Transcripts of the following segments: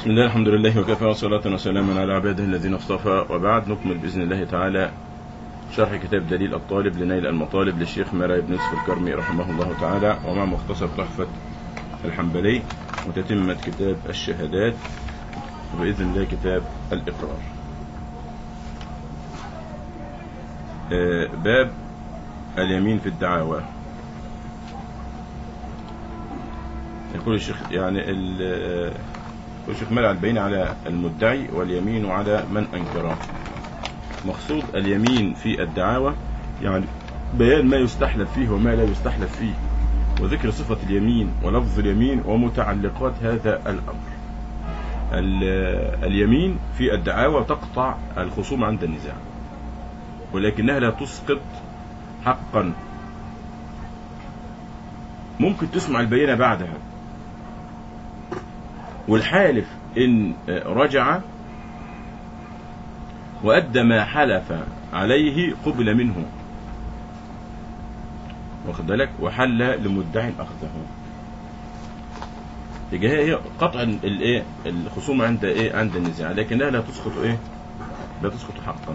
بسم الله الحمد لله وكفى وصلاة وسلاما على عباده الذين اصطفى وبعد نكمل بإذن الله تعالى شرح كتاب دليل الطالب لنيل المطالب للشيخ مراي بن يوسف الكرمي رحمه الله تعالى ومع مختصر تحفة الحنبلي وتتمة كتاب الشهادات وبإذن الله كتاب الإقرار آه، باب اليمين في الدعاوى يقول الشيخ يعني ال- يقول الشيخ مالع البين على المدعي واليمين على من أنكره مقصود اليمين في الدعاوى يعني بيان ما يستحلف فيه وما لا يستحلف فيه وذكر صفة اليمين ولفظ اليمين ومتعلقات هذا الأمر ال- اليمين في الدعاوى تقطع الخصوم عند النزاع ولكنها لا تسقط حقا ممكن تسمع البينة بعدها والحالف إن رجع وأدى ما حلف عليه قبل منه واخد بالك وحل لمدعي أخذه يبقى هي هي قطع الايه الخصوم عند ايه عند النزاع لكنها لا تسقط ايه لا تسقط حقا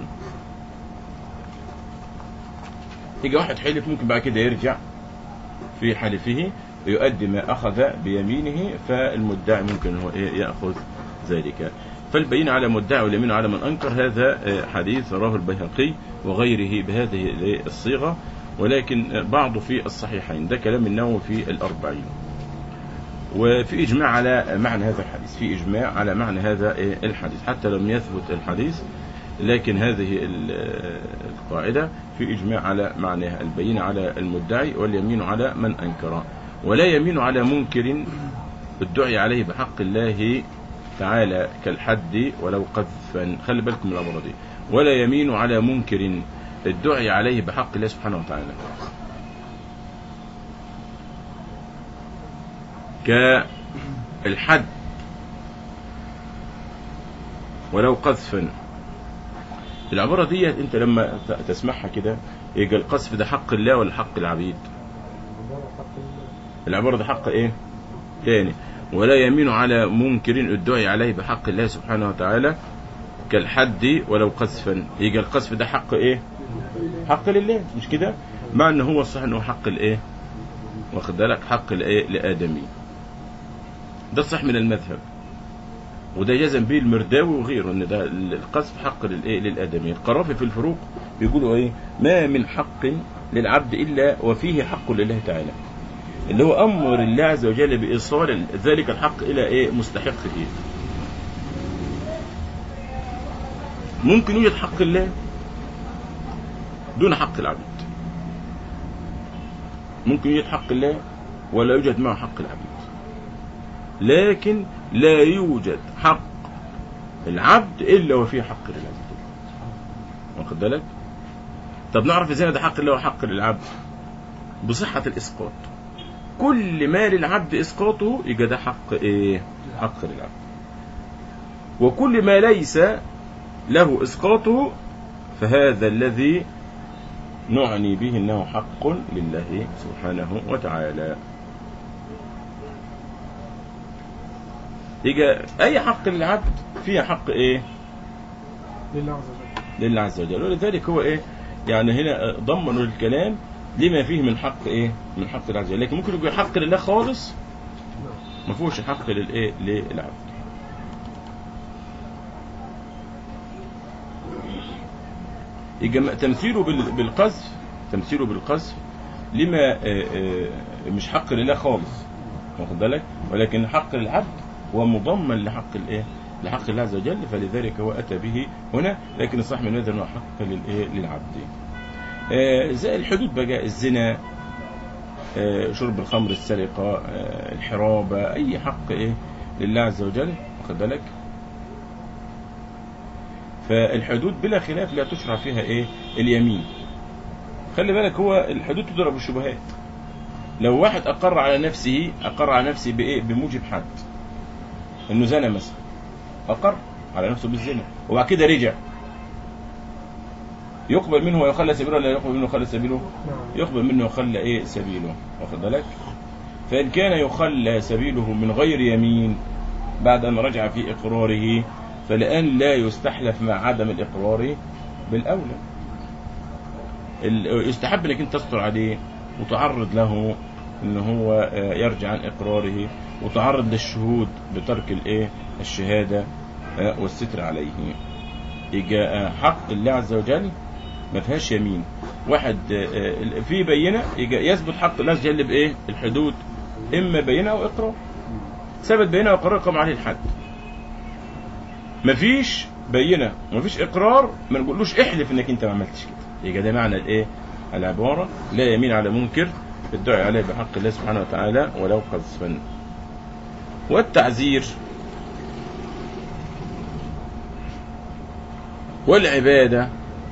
يجي واحد حلف ممكن بعد كده يرجع في حلفه يؤدي ما أخذ بيمينه فالمدعي ممكن هو إيه يأخذ ذلك فالبين على مدعي واليمين على من أنكر هذا آه، حديث رواه البيهقي وغيره بهذه الإيه الصيغة ولكن بعضه في الصحيحين ده كلام النووي في الأربعين وفي إجماع على معنى هذا الحديث في إجماع على معنى هذا آه، الحديث حتى لم يثبت الحديث لكن هذه ال- آه، القاعدة في إجماع على معناها البين على المدعي واليمين على من أنكر ولا يمين على منكر الدعي عليه بحق الله تعالى كالحد ولو قذفا خلي بالكم من الأمر دي ولا يمين على منكر الدعي عليه بحق الله سبحانه وتعالى كالحد ولو قذفا العبارة دي انت لما ت- تسمعها كده يبقى القذف ده حق الله ولا حق العبيد العبارة ده حق ايه تاني ولا يمين على منكر الدعي عليه بحق الله سبحانه وتعالى كالحد ولو قذفا يبقى القذف ده حق ايه حق لله مش كده مع ان هو الصح انه حق الايه واخد بالك حق الايه لادمي ده الصح من المذهب وده جزم به المرداوي وغيره ان ده القذف حق للايه للادمي القرافي في الفروق بيقولوا ايه ما من حق للعبد الا وفيه حق لله تعالى اللي هو امر الله عز وجل بايصال ذلك الحق الى ايه مستحقه ممكن يوجد حق الله دون حق العبد ممكن يوجد حق الله ولا يوجد معه حق العبد لكن لا يوجد حق العبد الا وفيه حق للعبد واخد بالك طب نعرف ازاي ده حق الله وحق للعبد بصحة الاسقاط كل ما للعبد اسقاطه يبقى ده حق ايه حق للعبد وكل ما ليس له اسقاطه فهذا الذي نعني به انه حق لله سبحانه وتعالى يبقى اي حق للعبد فيه حق ايه لله عز وجل لله عز وجل ولذلك هو ايه يعني هنا ضمنوا الكلام لما فيه من حق ايه من حق الله عز وجل لكن ممكن يبقى حق لله خالص ما فيهوش حق للايه للعبد يبقى تمثيله بال- بالقذف تمثيله بالقذف لما آه، آه، مش حق لله خالص واخد بالك ولكن حق للعبد هو مضمن لحق الايه لحق الله عز وجل فلذلك هو اتى به هنا لكن الصح من هذا انه حق للايه للعبد آه، زي الحدود بقى الزنا آه، شرب الخمر السرقه آه، الحرابه اي حق ايه لله عز وجل واخد بالك فالحدود بلا خلاف لا تشرع فيها ايه اليمين خلي بالك هو الحدود تضرب بالشبهات لو واحد اقر على نفسه اقر على نفسه بايه بموجب حد انه زنى مثلا اقر على نفسه بالزنا وبعد كده رجع يقبل منه ويخلى سبيله ولا يقبل منه ويخلى سبيله نعم يقبل منه ويخلى ايه سبيله واخد بالك فان كان يخلى سبيله من غير يمين بعد أن رجع في إقراره فالآن لا يستحلف مع عدم الإقرار بالأولى ال- يستحب انك انت تستر عليه وتعرض له ان هو آه، يرجع عن اقراره وتعرض للشهود بترك الايه الشهاده آه، والستر عليه يجي آه، حق الله عز وجل ما فيهاش يمين واحد آه، آه، في بينه يجي يثبت حق الله عز وجل بايه الحدود اما بينه او اقرار ثبت بينه واقرار قام عليه الحد مفيش بينه ومفيش اقرار ما نقولوش احلف انك انت ما عملتش كده يبقى ده معنى الايه العباره لا يمين على منكر الدعاء عليه بحق الله سبحانه وتعالى ولو قذفا والتعزير والعباده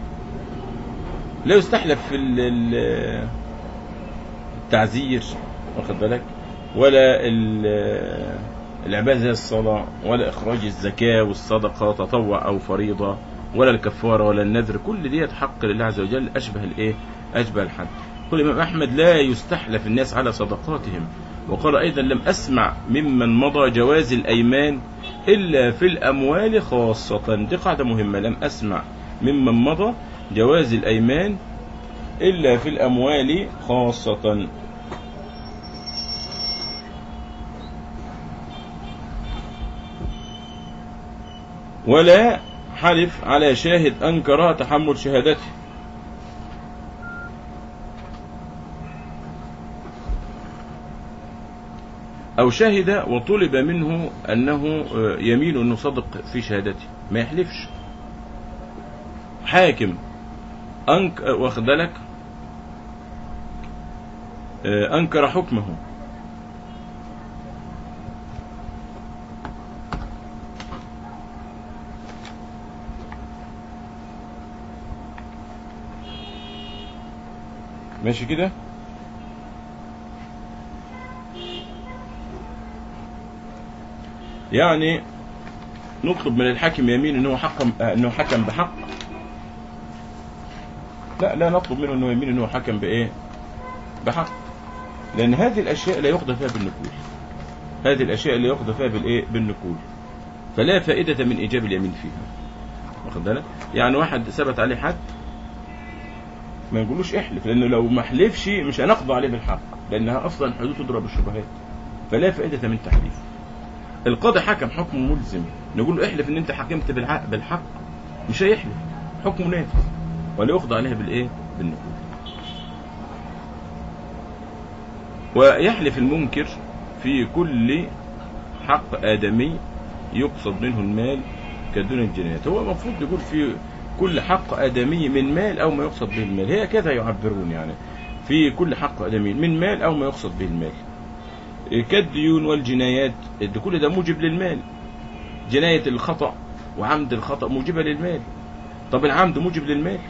لا يستحلف في ال- ال- التعزير واخد بالك ولا ال- العبادة زي الصلاة ولا إخراج الزكاة والصدقة تطوع أو فريضة ولا الكفارة ولا النذر كل دي حق لله عز وجل أشبه الإيه؟ أشبه الحد قال الإمام أحمد لا يستحلف الناس على صدقاتهم وقال أيضا لم أسمع ممن مضى جواز الأيمان إلا في الأموال خاصة دي قاعدة مهمة لم أسمع ممن مضى جواز الأيمان إلا في الأموال خاصة ولا حلف على شاهد أنكر تحمل شهادته أو شهد وطلب منه أنه آه، يمين أنه صدق في شهادته ما يحلفش حاكم أنك آه، واخد بالك آه، أنكر حكمه ماشي كده يعني نطلب من الحاكم يمين انه حكم آه، انه حكم بحق لا لا نطلب منه انه يمين انه حكم بايه بحق لان هذه الاشياء لا يقضى فيها بالنكول هذه الاشياء لا يقضى فيها بالايه بالنكول فلا فائده من ايجاب اليمين فيها واخد بالك يعني واحد ثبت عليه حد ما نقولوش احلف لانه لو ما حلفش مش هنقضي عليه بالحق لانها اصلا حدود تضرب الشبهات فلا فائده من تحليفه القاضي حكم حكم ملزم نقول له احلف ان انت حكمت بالحق بالحق مش هيحلف حكمه نافذ ولا يقضى عليها بالايه بالنقول ويحلف المنكر في كل حق ادمي يقصد منه المال كدون الجنايات هو المفروض يقول في كل حق ادمي من مال او ما يقصد به المال هي كذا يعبرون يعني في كل حق ادمي من مال او ما يقصد به المال كالديون والجنايات ده كل ده موجب للمال جناية الخطأ وعمد الخطأ موجبة للمال طب العمد موجب للمال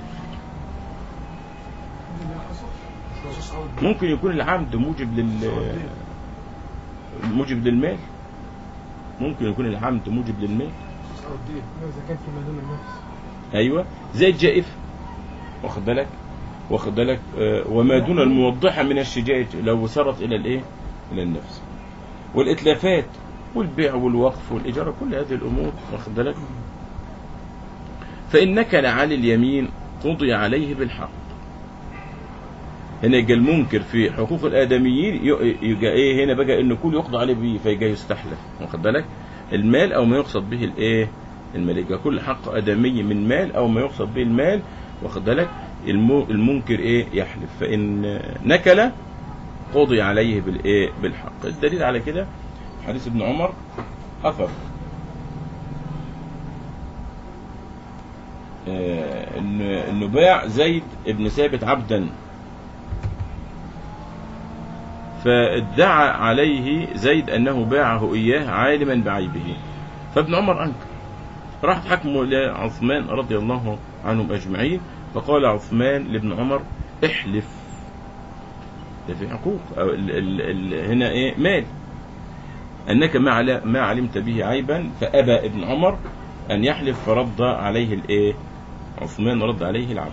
ممكن يكون العمد موجب لل موجب للمال ممكن يكون العمد موجب للمال إذا كان في مدون النفس ايوه زي الجائفة واخد بالك واخد بالك آه، وما دون الموضحة من الشجاعة لو سرت الى الايه الى النفس والاتلافات والبيع والوقف والاجارة كل هذه الامور واخد بالك فانك لعلى اليمين قضي عليه بالحق هنا يجي المنكر في حقوق الادميين ي- يجي ايه هنا بقى ان كل يقضى عليه بيه فيجي يستحلف واخد بالك المال او ما يقصد به الايه المال يجي كل حق ادمي من مال او ما يقصد به المال واخد بالك الم- المنكر ايه يحلف فان نكل قضي عليه بالايه بالحق الدليل على كده حديث ابن عمر اثر آه، ان انه باع زيد ابن ثابت عبدا فادعى عليه زيد انه باعه اياه عالما بعيبه فابن عمر انكر راح حكمه لعثمان رضي الله عنهم اجمعين فقال عثمان لابن عمر احلف ده في حقوق أو ال ال ال هنا ايه مال انك ما عل- ما علمت به عيبا فابى ابن عمر ان يحلف فرد عليه الايه عثمان رد عليه العبد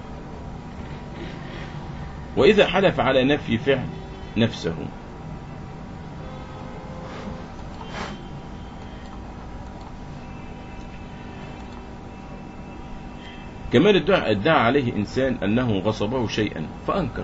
واذا حلف على نفي فعل نفسه كمان ادعى, ادعى عليه إنسان أنه غصبه شيئا فأنكر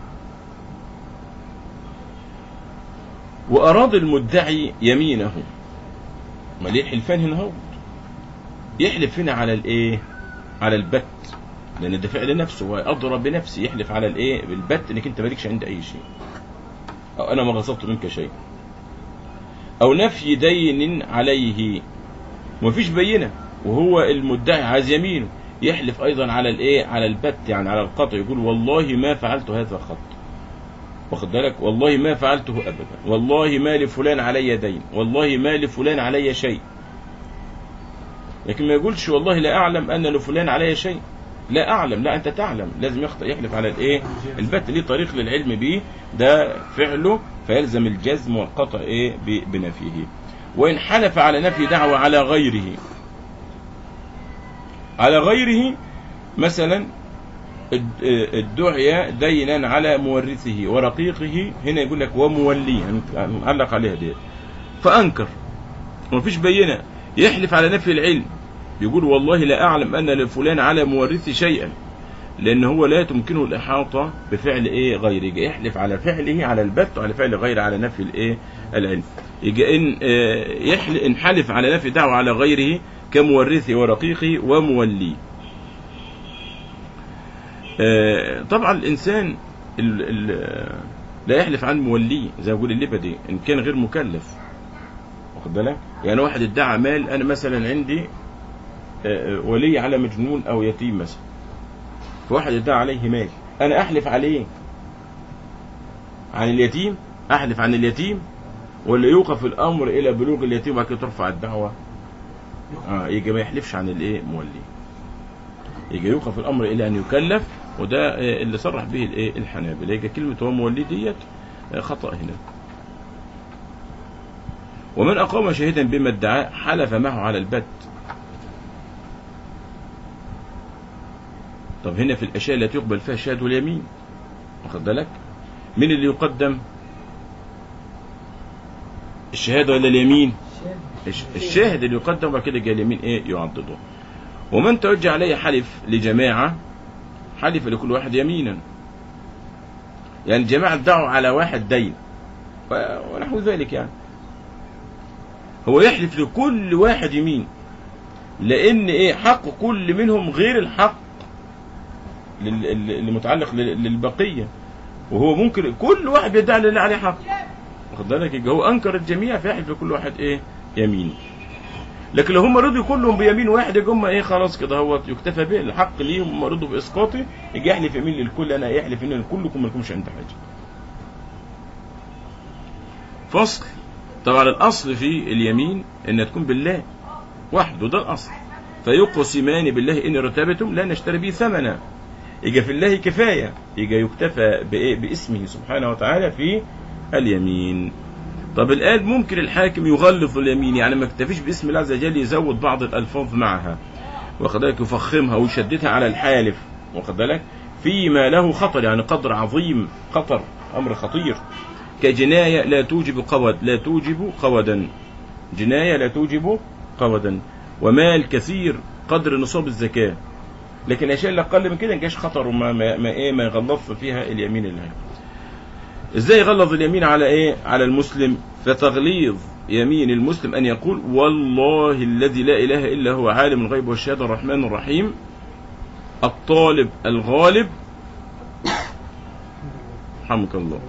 وأراد المدعي يمينه ما ليه الحلفان هنا هو يحلف هنا على الايه على البت لان ده فعل نفسه هو اضرى بنفسه يحلف على الايه بالبت انك انت مالكش عند اي شيء او انا ما غصبت منك شيء او نفي دين عليه ومفيش بينه وهو المدعي عايز يمينه يحلف ايضا على الايه على البت يعني على القطع يقول والله ما فعلت هذا الخط واخد بالك والله ما فعلته ابدا والله ما لفلان علي دين والله ما لفلان علي شيء لكن ما يقولش والله لا اعلم ان لفلان علي شيء لا اعلم لا انت تعلم لازم يخطئ يحلف على الايه البت ليه طريق للعلم به ده فعله فيلزم الجزم والقطع ايه ب- بنفيه وان حلف على نفي دعوة على غيره على غيره مثلا اد- ادعي دينا على مورثه ورقيقه هنا يقول لك وموليه هنعلق عليها دي فانكر ومفيش بينه يحلف على نفي العلم يقول والله لا اعلم ان لفلان على مورثي شيئا لان هو لا تمكنه الاحاطه بفعل ايه غيره يجي يحلف على فعله على البت وعلى فعل غيره على نفي الايه العلم يجي ان آه، يحل ان حلف على نفي دعوه على غيره كمورثه ورقيقه وموليه آه، طبعا الانسان ال ال لا يحلف عن موليه زي ما بيقول الليبدي ان كان غير مكلف واخد بالك يعني واحد ادعى مال انا مثلا عندي آه، آه، ولي على مجنون او يتيم مثلا فواحد ادعى عليه مال انا احلف عليه عن اليتيم احلف عن اليتيم ولا يوقف الامر الى بلوغ اليتيم وبعد كده ترفع الدعوه اه يجي ما يحلفش عن الايه مولي يجي يوقف الامر الى ان يكلف وده آه، اللي صرح به الايه الحنابلة يجي كلمه هو مولي ديت آه، خطا هنا ومن اقام شهيدا بما ادعاه حلف معه على البت طب هنا في الاشياء التي يقبل فيها الشهاده واليمين واخد بالك مين اللي يقدم الشهاده ولا اليمين الش- الشاهد اللي يقدم وبعد كده جاء اليمين ايه يعضده ومن توجه عليه حلف لجماعه حلف لكل واحد يمينا يعني الجماعه ادعوا على واحد دين و- ونحو ذلك يعني هو يحلف لكل واحد يمين لان ايه حق كل منهم غير الحق لل- ال- اللي متعلق لل- للبقيه وهو ممكن كل واحد بيدعي اللي عليه حق واخد بالك يبقى هو انكر الجميع فيحلف لكل واحد ايه يمين لكن لو هم رضوا كلهم بيمين واحد يبقى هم ايه خلاص كده هو يكتفى به الحق ليهم هم رضوا باسقاطه يجي يحلف يمين للكل انا يحلف يمين لكلكم ما لكمش عند حاجه فصل طبعا الاصل في اليمين ان تكون بالله وحده ده الاصل فيقسمان بالله ان ارتبتم لا نشتري به ثمنا يجي في الله كفايه يجي يكتفى بايه باسمه سبحانه وتعالى في اليمين طب الآن ممكن الحاكم يغلظ اليمين يعني ما اكتفيش باسم الله عز وجل يزود بعض الألفاظ معها واخد بالك يفخمها ويشددها على الحالف واخد بالك فيما له خطر يعني قدر عظيم خطر أمر خطير كجناية لا توجب قود لا توجب قودا جناية لا توجب قودا ومال كثير قدر نصاب الزكاة لكن الأشياء اللي أقل من كده نجاش خطر وما ما, ما إيه ما يغلظ فيها اليمين اللي هي. ازاي يغلظ اليمين على ايه على المسلم فتغليظ يمين المسلم ان يقول والله الذي لا اله الا هو عالم الغيب والشهاده الرحمن الرحيم الطالب الغالب رحمك الله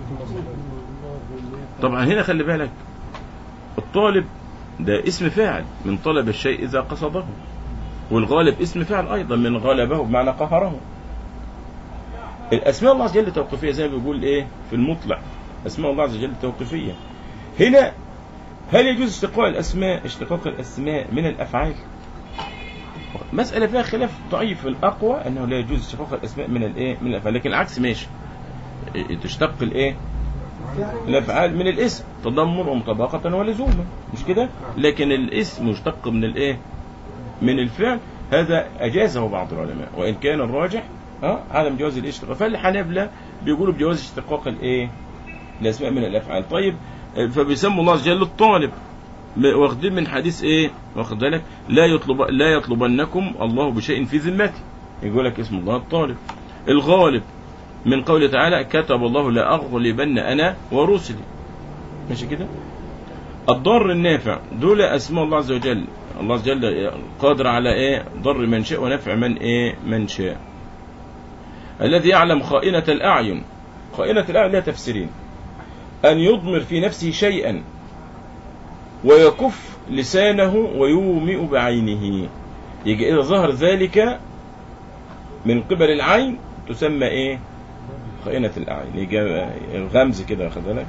طبعا هنا خلي بالك الطالب ده اسم فاعل من طلب الشيء اذا قصده والغالب اسم فاعل ايضا من غلبه بمعنى قهره الاسماء الله عز وجل توقيفيه زي ما بيقول ايه في المطلع اسماء الله عز وجل توقيفيه هنا هل يجوز اشتقاق الاسماء اشتقاق الاسماء من الافعال مسألة فيها خلاف ضعيف الأقوى أنه لا يجوز اشتقاق الأسماء من الإيه من الأفعال لكن العكس ماشي إيه، تشتق الإيه الأفعال من الاسم تضمن ومطابقة ولزوما مش كده لكن الاسم مشتق من الإيه من الفعل هذا أجازه بعض العلماء وإن كان الراجح اه عدم جواز الاشتقاق فالحنابلة بيقولوا بجواز اشتقاق الايه الاسماء من الافعال طيب آه، فبيسموا الله عز وجل الطالب م- واخدين من حديث ايه واخد بالك لا يطلب لا يطلبنكم الله بشيء في ذمته يقول لك اسم الله الطالب الغالب من قوله تعالى كتب الله لأغلبن أنا ورسلي ماشي كده الضر النافع دول أسماء الله عز وجل الله عز وجل قادر على إيه ضر من شاء ونفع من إيه من شاء الذي يعلم خائنة الأعين خائنة الأعين لها تفسيرين أن يضمر في نفسه شيئا ويكف لسانه ويومئ بعينه يجي إذا ظهر ذلك من قبل العين تسمى إيه خائنة الأعين يجي الغمز كده واخد بالك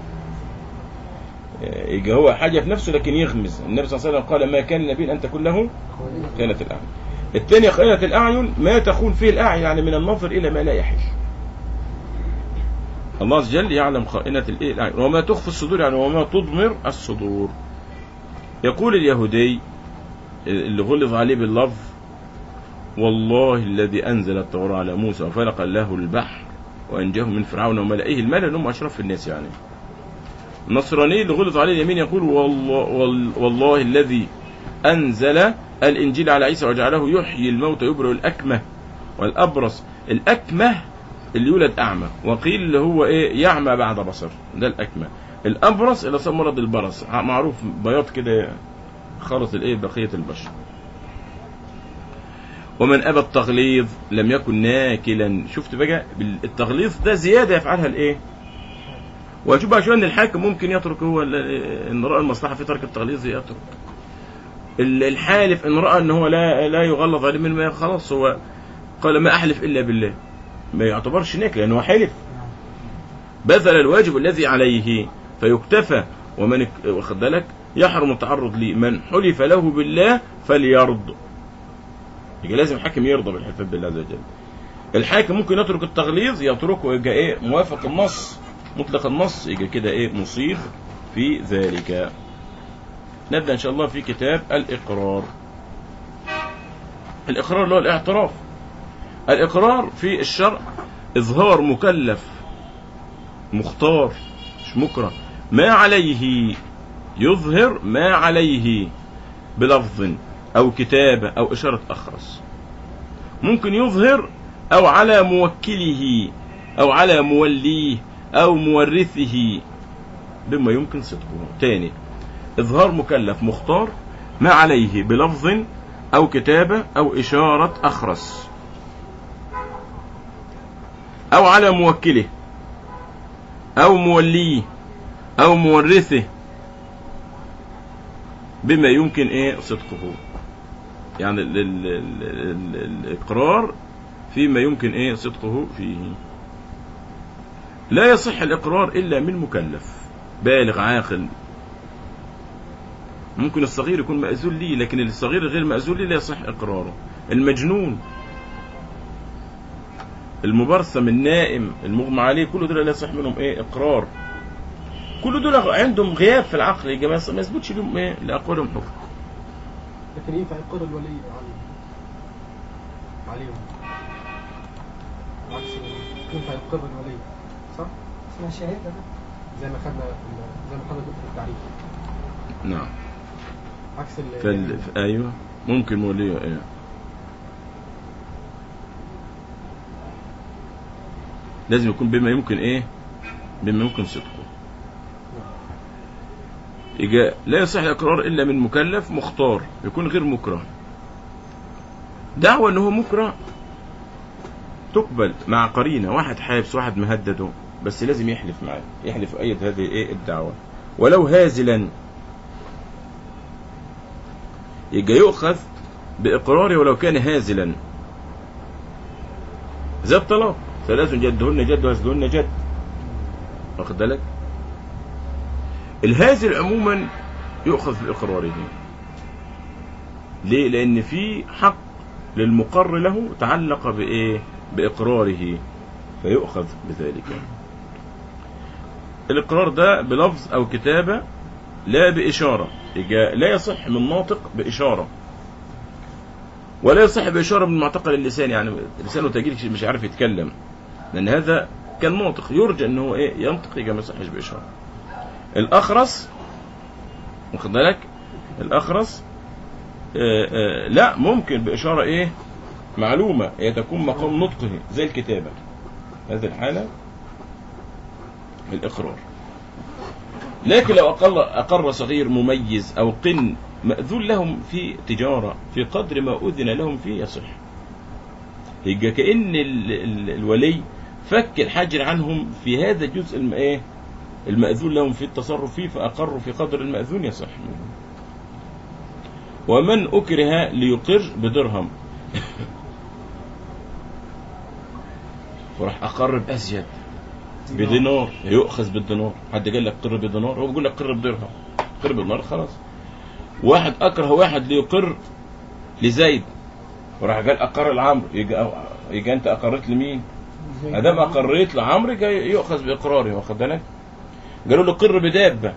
يجي هو حاجة في نفسه لكن يغمز النبي صلى الله عليه وسلم قال ما كان النبي أن تكون له خائنة الأعين الثانية خائنة الأعين ما تخون فيه الأعين يعني من النظر إلى ما لا يحل الله عز وجل يعلم خائنة الإيه الأعين وما تخفي الصدور يعني وما تضمر الصدور يقول اليهودي اللي غلظ عليه باللفظ والله الذي أنزل التوراة على موسى وفلق له البحر وأنجاه من فرعون وملئه المال أنهم أشرف الناس يعني النصراني اللي غلظ عليه اليمين يقول والله, وال- والله الذي أنزل الإنجيل على عيسى وجعله يحيي الموتى يبرئ الأكمه والأبرص الأكمه اللي يولد أعمى وقيل اللي هو إيه يعمى بعد بصر ده الأكمه الأبرص اللي صار مرض البرص معروف بياض كده خلط الإيه بقية البشر ومن أبى التغليظ لم يكن ناكلا شفت بقى بال- التغليظ ده زيادة يفعلها الإيه وشوف بقى شوية ان الحاكم ممكن يترك هو ال- ان راى المصلحه في ترك التغليظ يترك ال- الحالف ان راى ان هو لا لا يغلظ عليه من ما خلاص هو قال ما احلف الا بالله ما يعتبرش ناكل لانه هو حلف بذل الواجب الذي عليه فيكتفى ومن اك- واخد بالك يحرم التعرض ليه من حلف له بالله فليرض يبقى لازم الحاكم يرضى بالحلف بالله عز وجل الحاكم ممكن يترك التغليظ يتركه ويبقى ايه موافق النص مطلق النص يبقى كده ايه مصيب في ذلك نبدا ان شاء الله في كتاب الاقرار الاقرار اللي هو الاعتراف الاقرار في الشرع اظهار مكلف مختار مش مكره ما عليه يظهر ما عليه بلفظ او كتابه او اشاره اخرس ممكن يظهر او على موكله او على موليه او مورثه بما يمكن صدقه تاني اظهار مكلف مختار ما عليه بلفظ او كتابه او اشاره اخرس او على موكله او موليه او مورثه بما يمكن ايه صدقه يعني ال ال ال ال الاقرار فيما يمكن ايه صدقه فيه لا يصح الاقرار الا من مكلف بالغ عاقل ممكن الصغير يكون مأذون ليه لكن الصغير غير مأذون ليه لا يصح اقراره المجنون المبرسم النائم المغمى عليه كل دول لا يصح منهم ايه اقرار كل دول عندهم غياب في العقل يا جماعه ما يثبتش لهم ايه لاقوالهم حكم لكن ينفع يقر الولي عليه عليهم عكس ينفع يقر الولي صح؟ اسمها شهادة ده زي ما خدنا في ال- زي ما خدنا في التعريف نعم عكس ال فال... ف- ايوه ممكن موليه ايه لازم يكون بما يمكن ايه بما يمكن صدقه يجا لا يصح الاقرار الا من مكلف مختار يكون غير مكره دعوى ان هو مكره تقبل مع قرينه واحد حابس واحد مهدده بس لازم يحلف معاه يحلف ايد هذه ايه الدعوه ولو هازلا يبقى يؤخذ بإقراره ولو كان هازلا زي الطلاق ثلاث جدهن جد وهزلهن جد واخد بالك الهازل عموما يؤخذ بإقراره ليه لأن في حق للمقر له تعلق بإيه بإقراره فيؤخذ بذلك الإقرار ده بلفظ أو كتابة لا بإشارة يجا- لا يصح من ناطق بإشارة ولا يصح بإشارة من معتقل اللسان يعني لسانه تجيل مش عارف يتكلم لأن هذا كان ناطق يرجى أنه هو إيه ينطق يجا ما يصحش بإشارة الأخرس واخد بالك الأخرس آه آه لا ممكن بإشارة إيه معلومة هي تكون مقام نطقه زي الكتابة هذه الحالة الإقرار لكن لو أقر, أقر صغير مميز أو قن مأذون لهم في تجارة في قدر ما أذن لهم فيه يصح يبقى كأن ال- ال- الولي فك الحجر عنهم في هذا الجزء الم- إيه المأذون لهم في التصرف فيه فأقروا في قدر المأذون يصح ومن أكره ليقر بدرهم فراح أقر بأزيد بدينار يؤخذ بالدينار حد قال لك قر بدينار هو بيقول لك قر بدرهم قر بدينار خلاص واحد أكره واحد ليقر لزيد وراح قال أقر العمرو يجي, يجي أنت أقرت لمين ادام اقريت لعمرو جاي يؤخذ باقراره واخد بالك قالوا له قر بدابه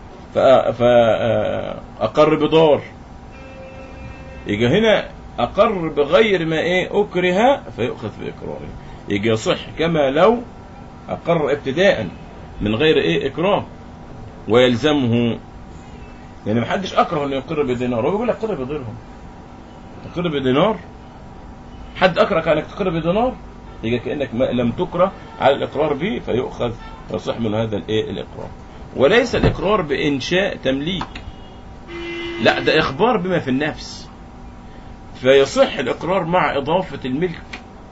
فاقر بدار يجي هنا اقر بغير ما ايه اكره فيؤخذ باقراره يجي يصح كما لو اقر ابتداء من غير ايه اكراه ويلزمه يعني ما حدش اكره انه يقر بدينار هو بيقول لك قر بدرهم تقر بدينار حد اكرهك انك تقر بدينار يبقى كانك ما لم تكره على الاقرار به فيؤخذ يصح من هذا الايه الاقرار وليس الاقرار بانشاء تمليك لا ده اخبار بما في النفس فيصح الاقرار مع اضافه الملك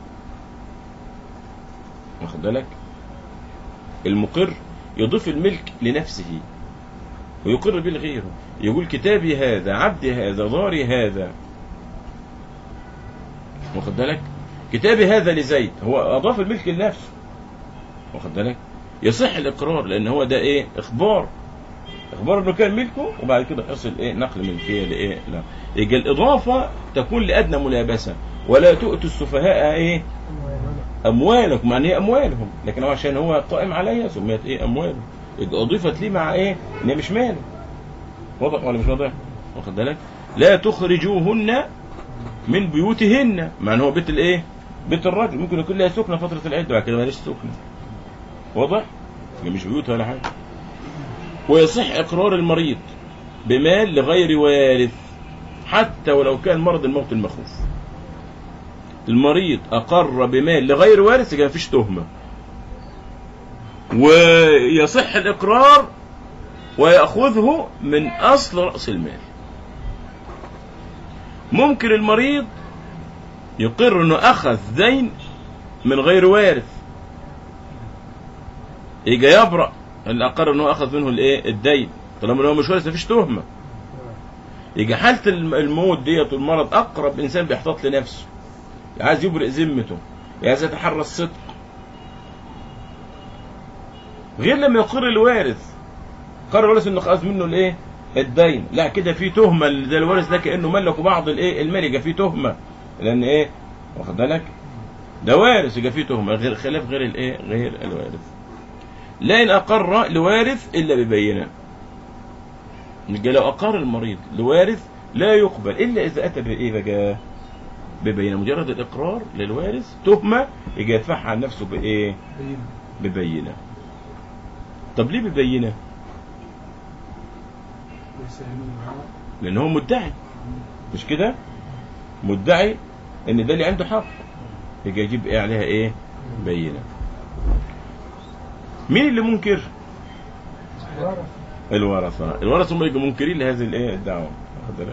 واخد بالك المقر يضيف الملك لنفسه ويقر به لغيره يقول كتابي هذا عبدي هذا داري هذا واخد بالك كتابي هذا لزيد هو اضاف الملك لنفسه واخد بالك يصح الاقرار لان هو ده ايه اخبار اخبار انه كان ملكه وبعد كده حصل ايه نقل ملكيه لايه لا يبقى الاضافه تكون لادنى ملابسه ولا تؤتوا السفهاء ايه اموالكم يعني ايه اموالهم لكن هو عشان هو قائم عليها سميت ايه امواله يبقى اضيفت ليه مع ايه ان هي مش ماله واضح ولا مش واضح واخد بالك لا تخرجوهن من بيوتهن مع ان هو بيت الايه بيت الراجل ممكن يكون لها سكنه فتره العده بعد كده ماليش سكنه واضح يبقى مش بيوت ولا حاجه ويصح اقرار المريض بمال لغير وارث حتى ولو كان مرض الموت المخوف المريض اقر بمال لغير وارث يبقى مفيش تهمه ويصح الاقرار وياخذه من اصل راس المال ممكن المريض يقر انه اخذ دين من غير وارث يجي يبرأ اللي اقر انه اخذ منه الايه الدين طالما هو مش وارث مفيش تهمه يجي حاله الم- الموت ديت والمرض اقرب انسان بيحتاط لنفسه عايز يبرئ ذمته عايز يتحرى الصدق غير لما يقر الوارث قرر الوارث انه اخذ منه الايه الدين لا كده في تهمه ده الوارث ده كانه ملك بعض الايه المال يبقى في تهمه لان ايه واخد بالك ده وارث يبقى في تهمه غير خلاف غير الايه غير الوارث لا ان اقر لوارث الا ببينه يبقى لو اقر المريض لوارث لا يقبل الا اذا اتى بايه بقى ببينه مجرد الاقرار للوارث تهمه يجي يدفعها عن نفسه بايه ببينه طب ليه ببينه لان هو مدعي مش كده مدعي ان ده اللي عنده حق يجي يجيب ايه عليها ايه بينه مين اللي منكر الورثه الورثه هم يبقوا منكرين لهذه الايه الدعوه واخد بالك؟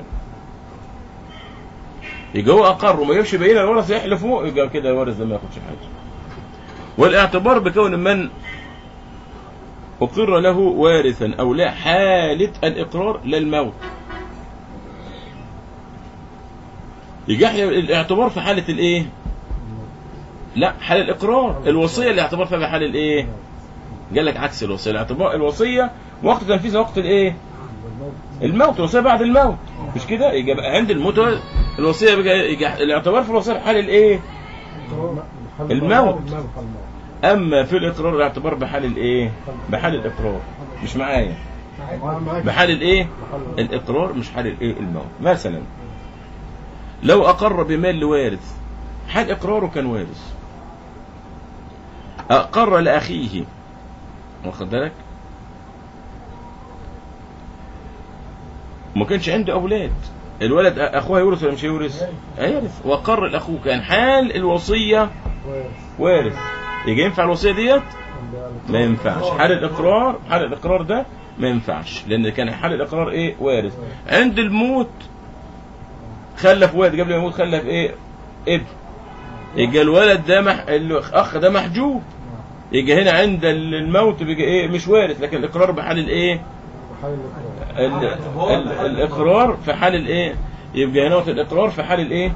يبقى هو اقر وما يمشي بينه الورثه يحلفوا يبقى كده الورث ده ما ياخدش حاجه والاعتبار بكون من أقر له وارثا أو لا حالة الإقرار لا الموت يجي الاعتبار في حالة الإيه؟ لا حال الإقرار الوصية الاعتبار فيها بحال الإيه؟ قال لك عكس الوصية الاعتبار الوصية وقت تنفيذها وقت الإيه؟ الموت الوصية بعد الموت مش كده؟ يجي بقى عند الموت الوصية بقى يجي الاعتبار في الوصية في حال الإيه؟ الموت. أما في الإقرار الاعتبار بحال الإيه؟ بحال الإقرار مش معايا بحال الإيه؟ الإقرار مش حال الإيه؟ الموت مثلا لو أقر بمال لوارث حال إقراره كان وارث أقر لأخيه واخد بالك ما كانش عنده أولاد الولد اخوه يورث ولا مش هيورث هيورث وقر الاخوه كان حال الوصيه وارث يجي ينفع الوصيه ديت ما ينفعش حال الاقرار حال الاقرار ده ما ينفعش لان كان حال الاقرار ايه وارث عند الموت خلف ولد قبل ما يموت خلف ايه ابن يجي الولد ده مح... الاخ ده محجوب يجي هنا عند الموت بيجي ايه مش وارث لكن الاقرار بحال الايه ال... ال... الاقرار في حال الايه يبقى هنا الاقرار في حال الايه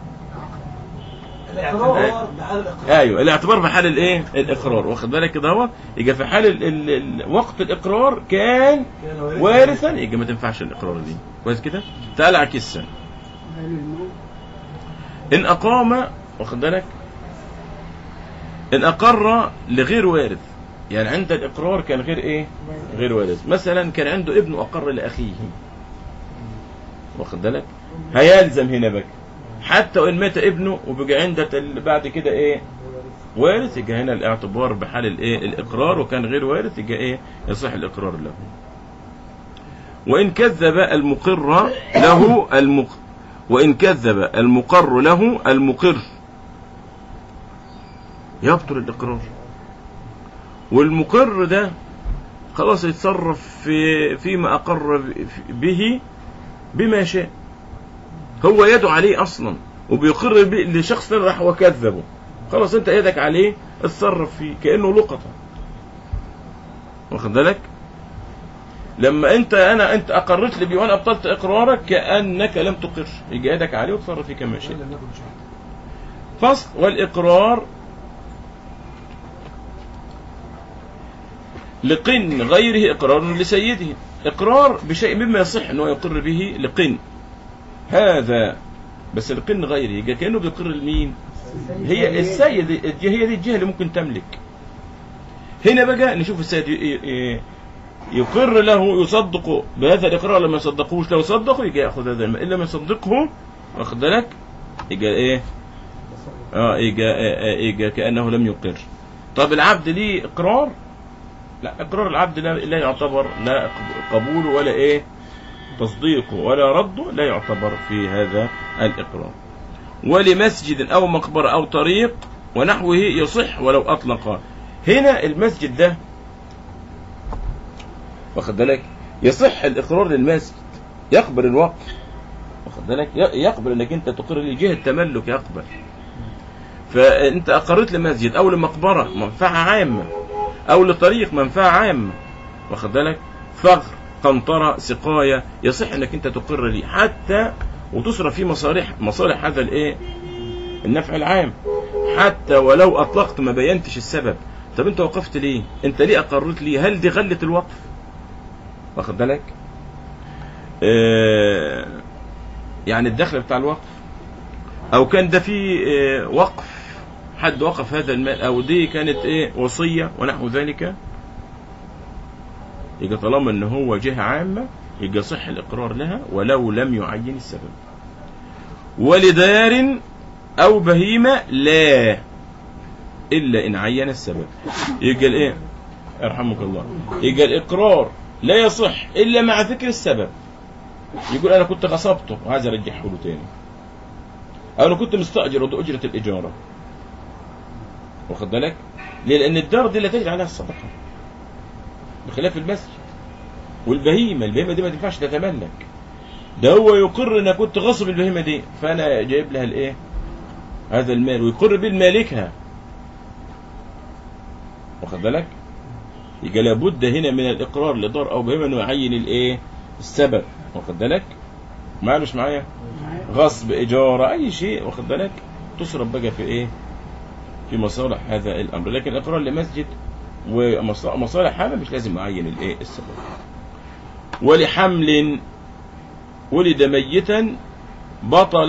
الاعتبار بحال الاقرار ايوه الاعتبار في حال الايه الاقرار واخد بالك كده اهو يبقى في حال ال... ال... ال... وقت الاقرار كان كان وارثا. وارثا يبقى ما تنفعش الاقرار دي كويس كده تعال عكسها ان اقام واخد بالك ان اقر لغير وارث يعني عند الاقرار كان غير ايه غير وارث مثلا كان عنده ابن اقر لاخيه واخد بالك هيلزم هنا بقى حتى وان مات ابنه وبقى عندك ال- بعد كده ايه وارث يبقى هنا الاعتبار بحال الايه الاقرار وكان غير وارث يبقى ايه يصح الاقرار له وان كذب المقر له المق وان كذب المقر له المقر يبطل الاقرار والمقر ده خلاص يتصرف في فيما اقر به بما شاء هو يده عليه اصلا وبيقر به لشخص ثاني راح وكذبه خلاص انت يدك عليه اتصرف فيه كانه لقطه واخد بالك لما انت انا انت اقرت لي بيه وانا ابطلت اقرارك كانك لم تقر يجي يدك عليه وتصرف فيه كما شئت فصل والاقرار لقن غيره اقرار لسيده اقرار بشيء مما يصح انه يقر به لقن هذا بس لقن غيره يبقى كانه بيقر لمين هي السيد هي دي الجهه اللي ممكن تملك هنا بقى نشوف السيد ي- ي- يقر له يصدق بهذا الاقرار لما يصدقوش لو صدقوا يجي ياخذ هذا المال الا ما يصدقه واخد بالك يجي ايه اه يجي يجي كانه لم يقر طب العبد ليه اقرار لا اقرار العبد لا, لا يعتبر لا قبوله ولا ايه تصديقه ولا رده لا يعتبر في هذا الاقرار ولمسجد او مقبره او طريق ونحوه يصح ولو اطلق هنا المسجد ده واخد بالك يصح الاقرار للمسجد يقبل الوقف واخد بالك ي- يقبل انك انت تقر لجهه تملك يقبل فانت اقرت لمسجد او لمقبره منفعه عامه او لطريق منفعه عامه واخد بالك ثغر قنطره سقايه يصح انك انت تقر لي حتى وتصرف فيه مصالح مصالح هذا الايه النفع العام حتى ولو اطلقت ما بينتش السبب طب انت وقفت ليه انت ليه اقرت لي هل دي غلة الوقف واخد بالك آه يعني الدخل بتاع الوقف او كان ده في آه وقف حد وقف هذا المال او دي كانت ايه وصية ونحو ذلك يبقى طالما ان هو جهة عامة يبقى صح الاقرار لها ولو لم يعين السبب ولدار او بهيمة لا الا ان عين السبب يبقى الايه يرحمك الله يبقى الاقرار لا يصح الا مع ذكر السبب يقول انا كنت غصبته وعايز ارجعه له تاني او انا كنت مستاجر ودي اجره الاجاره واخد بالك ليه لان الدار دي لا تجري عليها الصدقه بخلاف المسجد والبهيمه البهيمه دي ما تنفعش تتملك ده هو يقر ان كنت غصب البهيمه دي فانا جايب لها الايه هذا المال ويقر به مالكها واخد بالك يبقى لابد هنا من الاقرار لدار او بهيمه انه يعين الايه السبب واخد بالك معايا مش معايا غصب اجاره اي شيء واخد بالك تصرف بقى في ايه في مصالح هذا الامر لكن الاقرار لمسجد ومصالح هذا مش لازم اعين الايه السبب ولحمل ولد ميتا بطل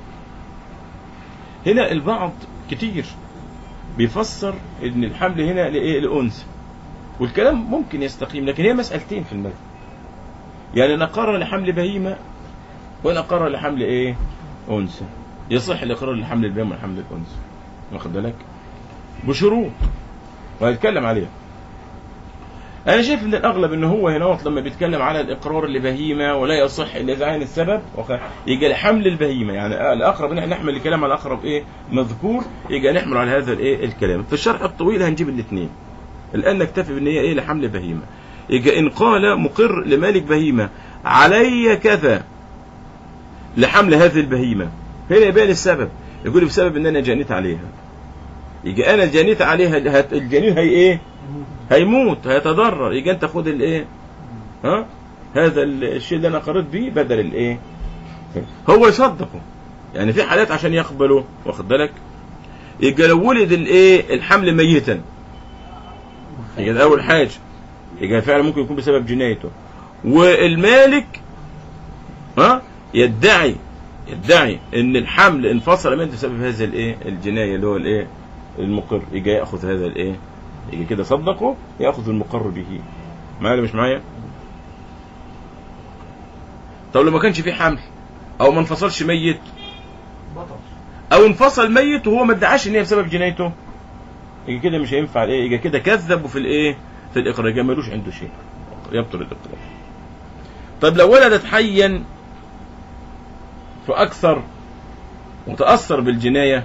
هنا البعض كتير بيفسر ان الحمل هنا لايه لانثى والكلام ممكن يستقيم لكن هي مسألتين في المذهب يعني نقر لحمل بهيمة ونقر لحمل ايه انثى يصح الاقرار لحمل البهيمة وحمل الانثى واخد بالك بشروط وهنتكلم عليها انا شايف ان الاغلب ان هو هنا لما بيتكلم على الاقرار لبهيمه ولا يصح الا اذا عين السبب وخ- يجي لحمل البهيمه يعني الاقرب ان احنا نحمل الكلام على الاقرب ايه مذكور يجي نحمل على هذا الايه الكلام في الشرح الطويل هنجيب الاثنين الان نكتفي بان هي ايه لحمل بهيمه يجي ان قال مقر لمالك بهيمه علي كذا لحمل هذه البهيمه هنا يبان السبب يقول بسبب ان انا جنيت عليها يجي انا جنيت عليها هت- الجنين هي ايه هيموت هيتضرر يجي انت خد الايه ها هذا الشيء اللي انا قريت بيه بدل الايه هو يصدقه يعني في حالات عشان يقبلوا واخد بالك يجي لو ولد الايه الحمل ميتا يجي ده اول حاجه يجي فعلا ممكن يكون بسبب جنايته والمالك ها يدعي يدعي ان الحمل انفصل منه بسبب هذا الايه الجنايه اللي هو الايه المقر يجي ياخذ هذا الايه يجي كده صدقه ياخذ المقر به معايا ولا مش معايا طب لو ما كانش في حمل او ما انفصلش ميت بطل او انفصل ميت وهو ما ادعاش ان هي بسبب جنايته يجي كده مش هينفع الايه يجي كده كذبوا في الايه في الاقرار يجي ملوش عنده شيء يبطل الاقرار طيب لو ولدت حيا فاكثر وتاثر بالجنايه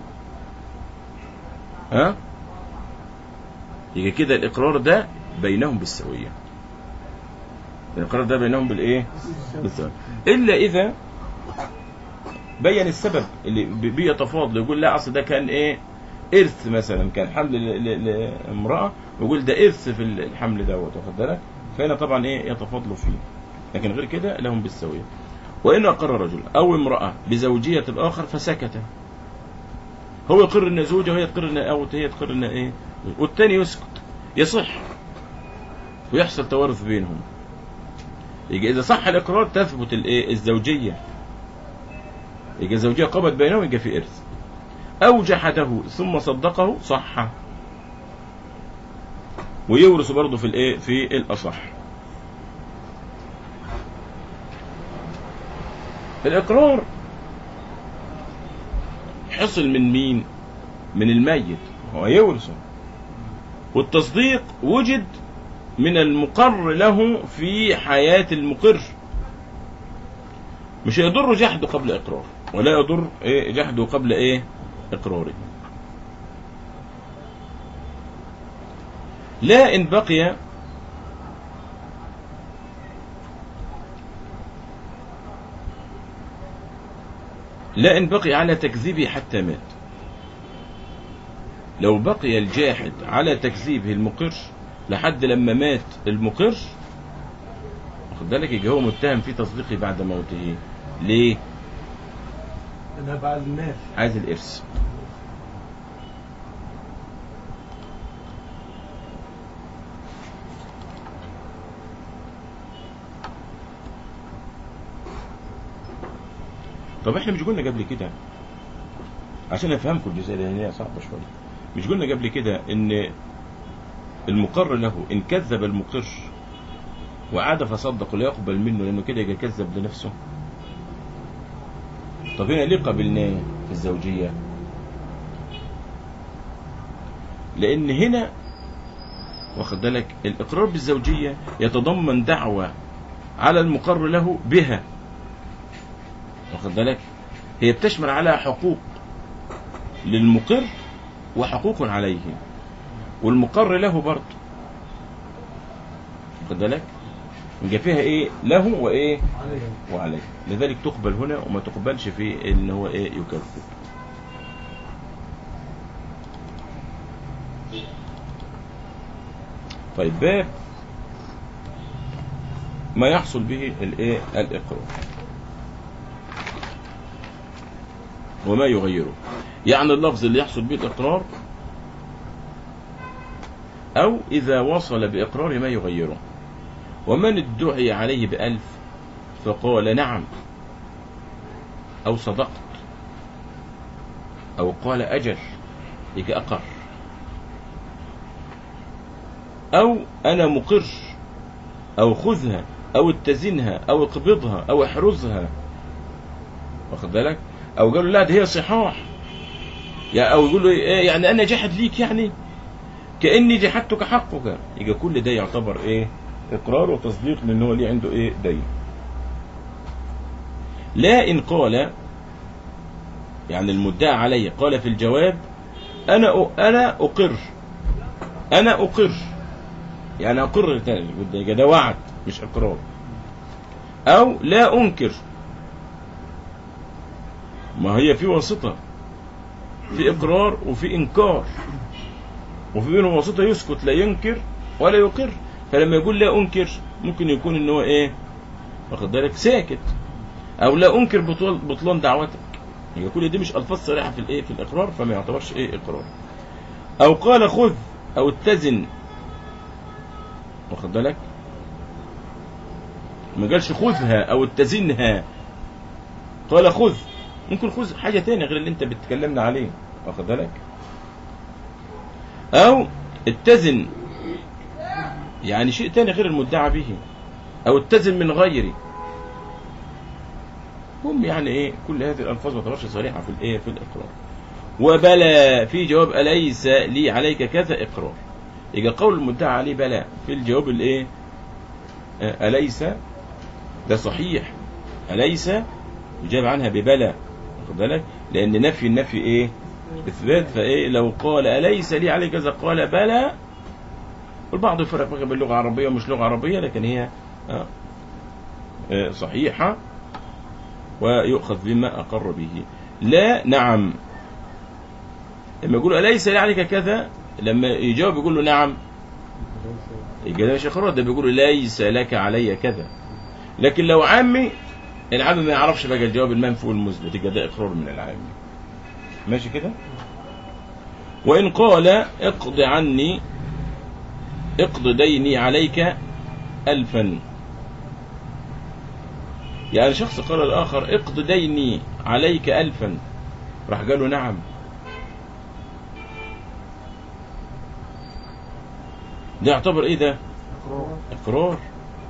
ها يجي كده الاقرار ده بينهم بالسويه الاقرار ده بينهم بالايه بالسويه الا اذا بين السبب اللي بي- بيتفاضل يقول لا اصل ده كان ايه ارث مثلا كان حمل ل- ل- لامراه ويقول ده ارث في الحمل دوت واخد بالك فهنا طبعا ايه يتفاضلوا فيه لكن غير كده لهم بالسويه وان اقر رجل او امراه بزوجيه الاخر فسكت هو يقر ان زوجه وهي تقر ان او هي تقر ان ايه والتاني يسكت يصح ويحصل توارث بينهم يجي اذا صح الاقرار تثبت الايه الزوجيه يجي الزوجيه قامت بينهم يجي في ارث او جحده ثم صدقه صح ويورث برضه في الايه في الاصح الاقرار حصل من مين من الميت هو يورثه والتصديق وجد من المقر له في حياة المقر مش يضر جحده قبل إقرار ولا يضر إيه جحده قبل إيه إقراره لا إن بقي لا إن بقي على تكذيبه حتى مات لو بقي الجاحد على تكذيبه المقر لحد لما مات المقر واخد بالك يبقى هو متهم في تصديقه بعد موته ليه؟ انا بعد الناس عايز الإرث طب احنا مش قلنا قبل كده عشان افهمكم الجزئيه لان هي صعبه شويه مش قلنا قبل كده ان المقر له ان كذب المقر وعاد فصدق لا يقبل منه لانه كده يبقى كذب لنفسه طب هنا ليه قبلناه في الزوجيه لان هنا واخد بالك الاقرار بالزوجيه يتضمن دعوه على المقر له بها واخد بالك هي بتشمل على حقوق للمقر وحقوق عليه والمقر له برضه واخد بالك يبقى فيها ايه له وايه عليه وعليه لذلك تقبل هنا وما تقبلش في ان هو ايه يكذب طيب باب ما يحصل به الايه الاقرار وما يغيره يعني اللفظ اللي يحصل به الاقرار او اذا وصل باقرار ما يغيره ومن ادعي عليه بألف فقال نعم أو صدقت أو قال أجل يجي أقر أو أنا مقر أو خذها أو اتزنها أو اقبضها أو احرزها واخد بالك أو قالوا لا ده هي صحاح يا أو يقول له إيه يعني أنا جحد ليك يعني كاني جحدتك حقك يبقى كل ده يعتبر ايه اقرار وتصديق لان هو ليه عنده ايه دين لا ان قال يعني المدعى علي قال في الجواب انا أ- انا اقر انا اقر يعني اقر تاني يبقى ده وعد مش اقرار او لا انكر ما هي في واسطه في اقرار وفي انكار وفي بينهم واسطه يسكت لا ينكر ولا يقر فلما يقول لا انكر ممكن يكون ان هو ايه واخد بالك ساكت او لا انكر بطل بطلان دعوتك يبقى كل دي مش الفاظ صريحه في الايه في الاقرار فما يعتبرش ايه اقرار او قال خذ او اتزن واخد بالك ما قالش خذها او اتزنها قال خذ ممكن خذ حاجه تانية غير اللي انت بتتكلمنا عليه واخد بالك او اتزن يعني شيء تاني غير المدعى به او اتزن من غيره هم يعني ايه كل هذه الالفاظ ما تعتبرش صريحه في الايه في الاقرار وبلى في جواب اليس لي عليك كذا اقرار يبقى قول المدعى عليه بلى في الجواب الايه آه، اليس ده صحيح اليس يجاب عنها ببلى واخد بالك لان نفي النفي ايه اثبات فايه لو قال اليس لي عليك كذا قال بلى والبعض يفرق بين اللغه العربيه ومش لغه عربيه لكن هي آه، آه، صحيحه ويؤخذ بما أقر به لا نعم لما يقول أليس لي عليك كذا لما يجاوب يقول له نعم يبقى ده مش إقرار ده بيقول له ليس لك علي كذا لكن لو عامي العامي ما يعرفش بقى الجواب المنفي والمثبت يبقى ده إقرار من العامي ماشي كده وإن قال اقض عني اقض ديني عليك ألفا يعني شخص قال الآخر اقض ديني عليك ألفا راح قال له نعم ده يعتبر ايه ده إقرار. اقرار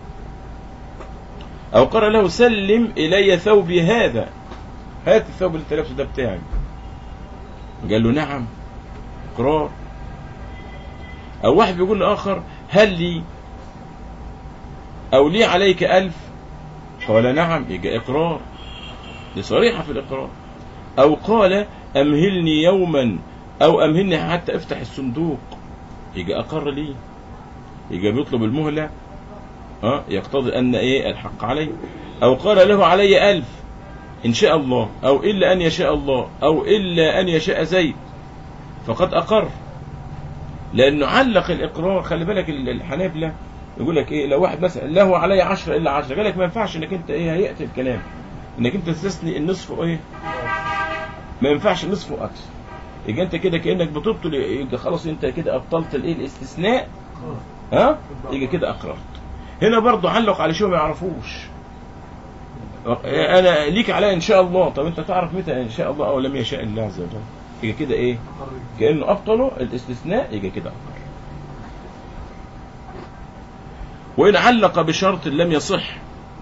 او قال له سلم الي ثوبي هذا هات الثوب اللي انت لابسه ده بتاعي قال له نعم اقرار او واحد بيقول لاخر هل لي او لي عليك الف قال نعم يبقى اقرار دي صريحه في الاقرار او قال امهلني يوما او امهلني حتى افتح الصندوق يبقى اقر لي يبقى بيطلب المهله اه يقتضي ان ايه الحق علي او قال له علي ألف ان شاء الله او الا ان يشاء الله او الا ان يشاء زيد فقد اقر لانه علق الاقرار خلي بالك ال- الحنابلة يقول لك ايه لو واحد مثلا له علي عشرة الا عشرة قال لك ما ينفعش انك انت ايه هيأتي الكلام انك انت تستثني النصف وايه ما ينفعش نصف واكثر يبقى انت كده كانك بتبطل يبقى خلاص انت كده ابطلت الايه الاستثناء إقرار. ها يجي كده اقررت هنا برضه علق على شيء ما يعرفوش انا ليك عليا ان شاء الله طب انت تعرف متى ان شاء الله او لم يشاء الله عز وجل يجي كده ايه إقرار. كانه ابطله الاستثناء يجي كده اقر وان علق بشرط لم يصح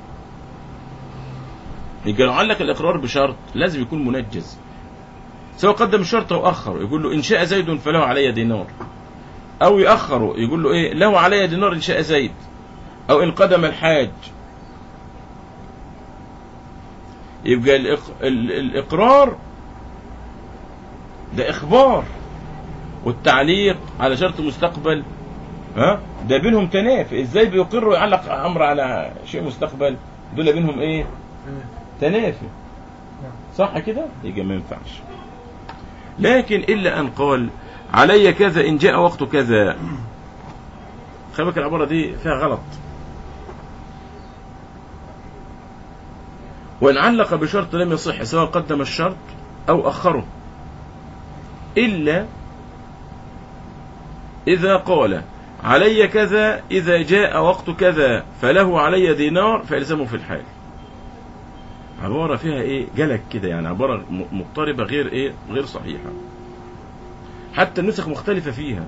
يبقى لو علق الاقرار بشرط لازم يكون منجز سواء قدم الشرط او اخر يقول له ان شاء زيد فله علي دينار او ياخره يقول له ايه له علي دينار ان شاء زيد او ان قدم الحاج يبقى الإق... ال... الاقرار ده اخبار والتعليق على شرط مستقبل ها ده بينهم تنافي ازاي بيقر ويعلق امر على شيء مستقبل دول بينهم ايه تمام. تنافي صح كده يبقى ما ينفعش لكن الا ان قال علي كذا ان جاء وقت كذا خلي بالك العباره دي فيها غلط وان علق بشرط لم يصح سواء قدم الشرط او اخره الا اذا قال علي كذا اذا جاء وقت كذا فله علي دينار فالزمه في الحال عبارة فيها ايه جلك كده يعني عبارة م- مضطربة غير ايه غير صحيحة حتى النسخ مختلفة فيها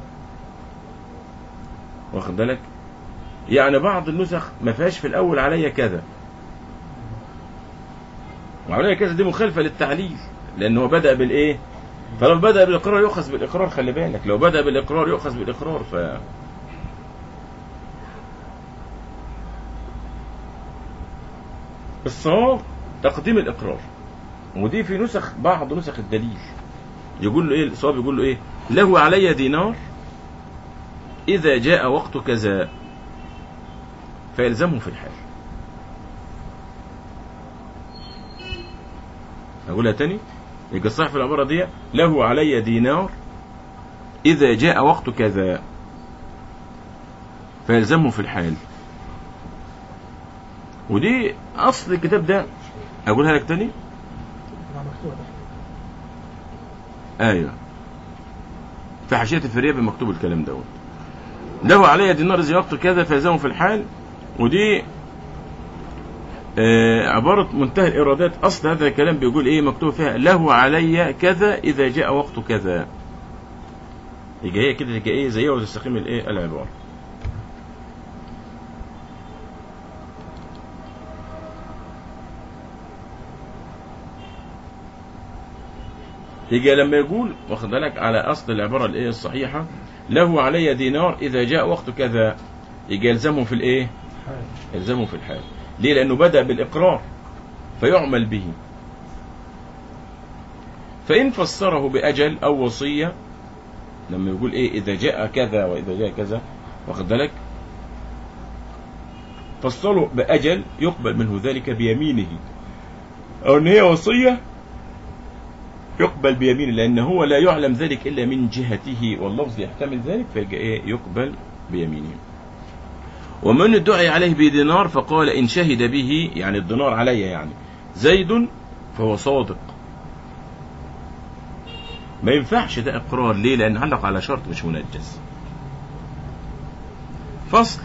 واخد بالك يعني بعض النسخ ما فيهاش في الاول عليا كذا وعليا كذا دي مخالفة للتعليل لانه بدأ بالايه فلو بدأ بالإقرار يؤخذ بالإقرار خلي بالك لو بدأ بالإقرار يؤخذ بالإقرار ف الصواب تقديم الإقرار ودي في نسخ بعض نسخ الدليل يقول له ايه الصواب يقول له ايه له علي دينار إذا جاء وقت كذا فيلزمه في الحال أقولها تاني يبقى الصح في العبارة دي له علي دينار إذا جاء وقت كذا فيلزمه في الحال ودي أصل الكتاب ده أقولها لك تاني مع مكتوب ايوه في حاشيه الفريابي مكتوب الكلام دوت له علي دينار اذا وقت كذا فيلزمه في الحال ودي آه عبارة منتهى الإيرادات أصل هذا الكلام بيقول إيه مكتوب فيها له علي كذا إذا جاء وقت كذا يبقى هي كده تبقى إيه زيها وتستقيم الإيه العبارة يجي لما يقول واخد بالك على اصل العباره الايه الصحيحه له علي دينار اذا جاء وقت كذا يجي يلزمه في الايه حال يلزمه في الحال ليه لانه بدا بالاقرار فيعمل به فان فسره باجل او وصيه لما يقول ايه اذا جاء كذا واذا جاء كذا واخد بالك فسره باجل يقبل منه ذلك بيمينه او ان هي وصيه يقبل بيمينه لأن هو لا يعلم ذلك إلا من جهته واللفظ يحتمل ذلك فيبقى إيه يقبل بيمينه ومن ادعي عليه بدينار فقال إن شهد به يعني الدينار علي يعني زيد فهو صادق ما ينفعش ده إقرار ليه لأن علق على شرط مش منجز فصل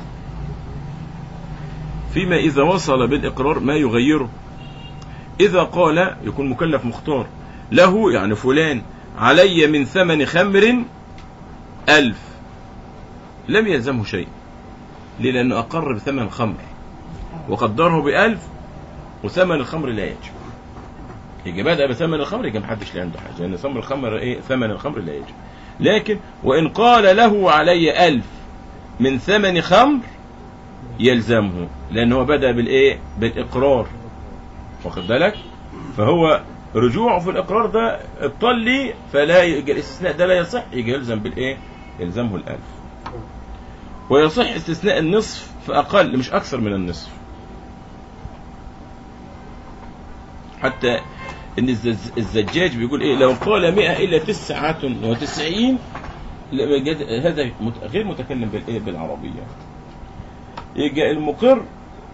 فيما إذا وصل بالإقرار ما يغيره إذا قال يكون مكلف مختار له يعني فلان علي من ثمن خمر ألف لم يلزمه شيء ليه لأنه أقر بثمن خمر وقدره بألف وثمن الخمر لا يجب يجي بدأ بثمن الخمر يجي محدش لا عنده حاجة لأن ثمن الخمر إيه ثمن الخمر لا يجب لكن وإن قال له علي ألف من ثمن خمر يلزمه لأنه هو بدأ بالإيه بالإقرار واخد بالك فهو رجوعه في الإقرار ده ابطل لي فلا يجي الاستثناء ده لا يصح يجي يلزم بالإيه يلزمه الألف ويصح استثناء النصف فأقل مش أكثر من النصف حتى ان الزج- الزجاج بيقول ايه لو قال مئة الا تسعة وتسعين لا، بجد- هذا مت- غير متكلم بالايه بالعربية يجي المقر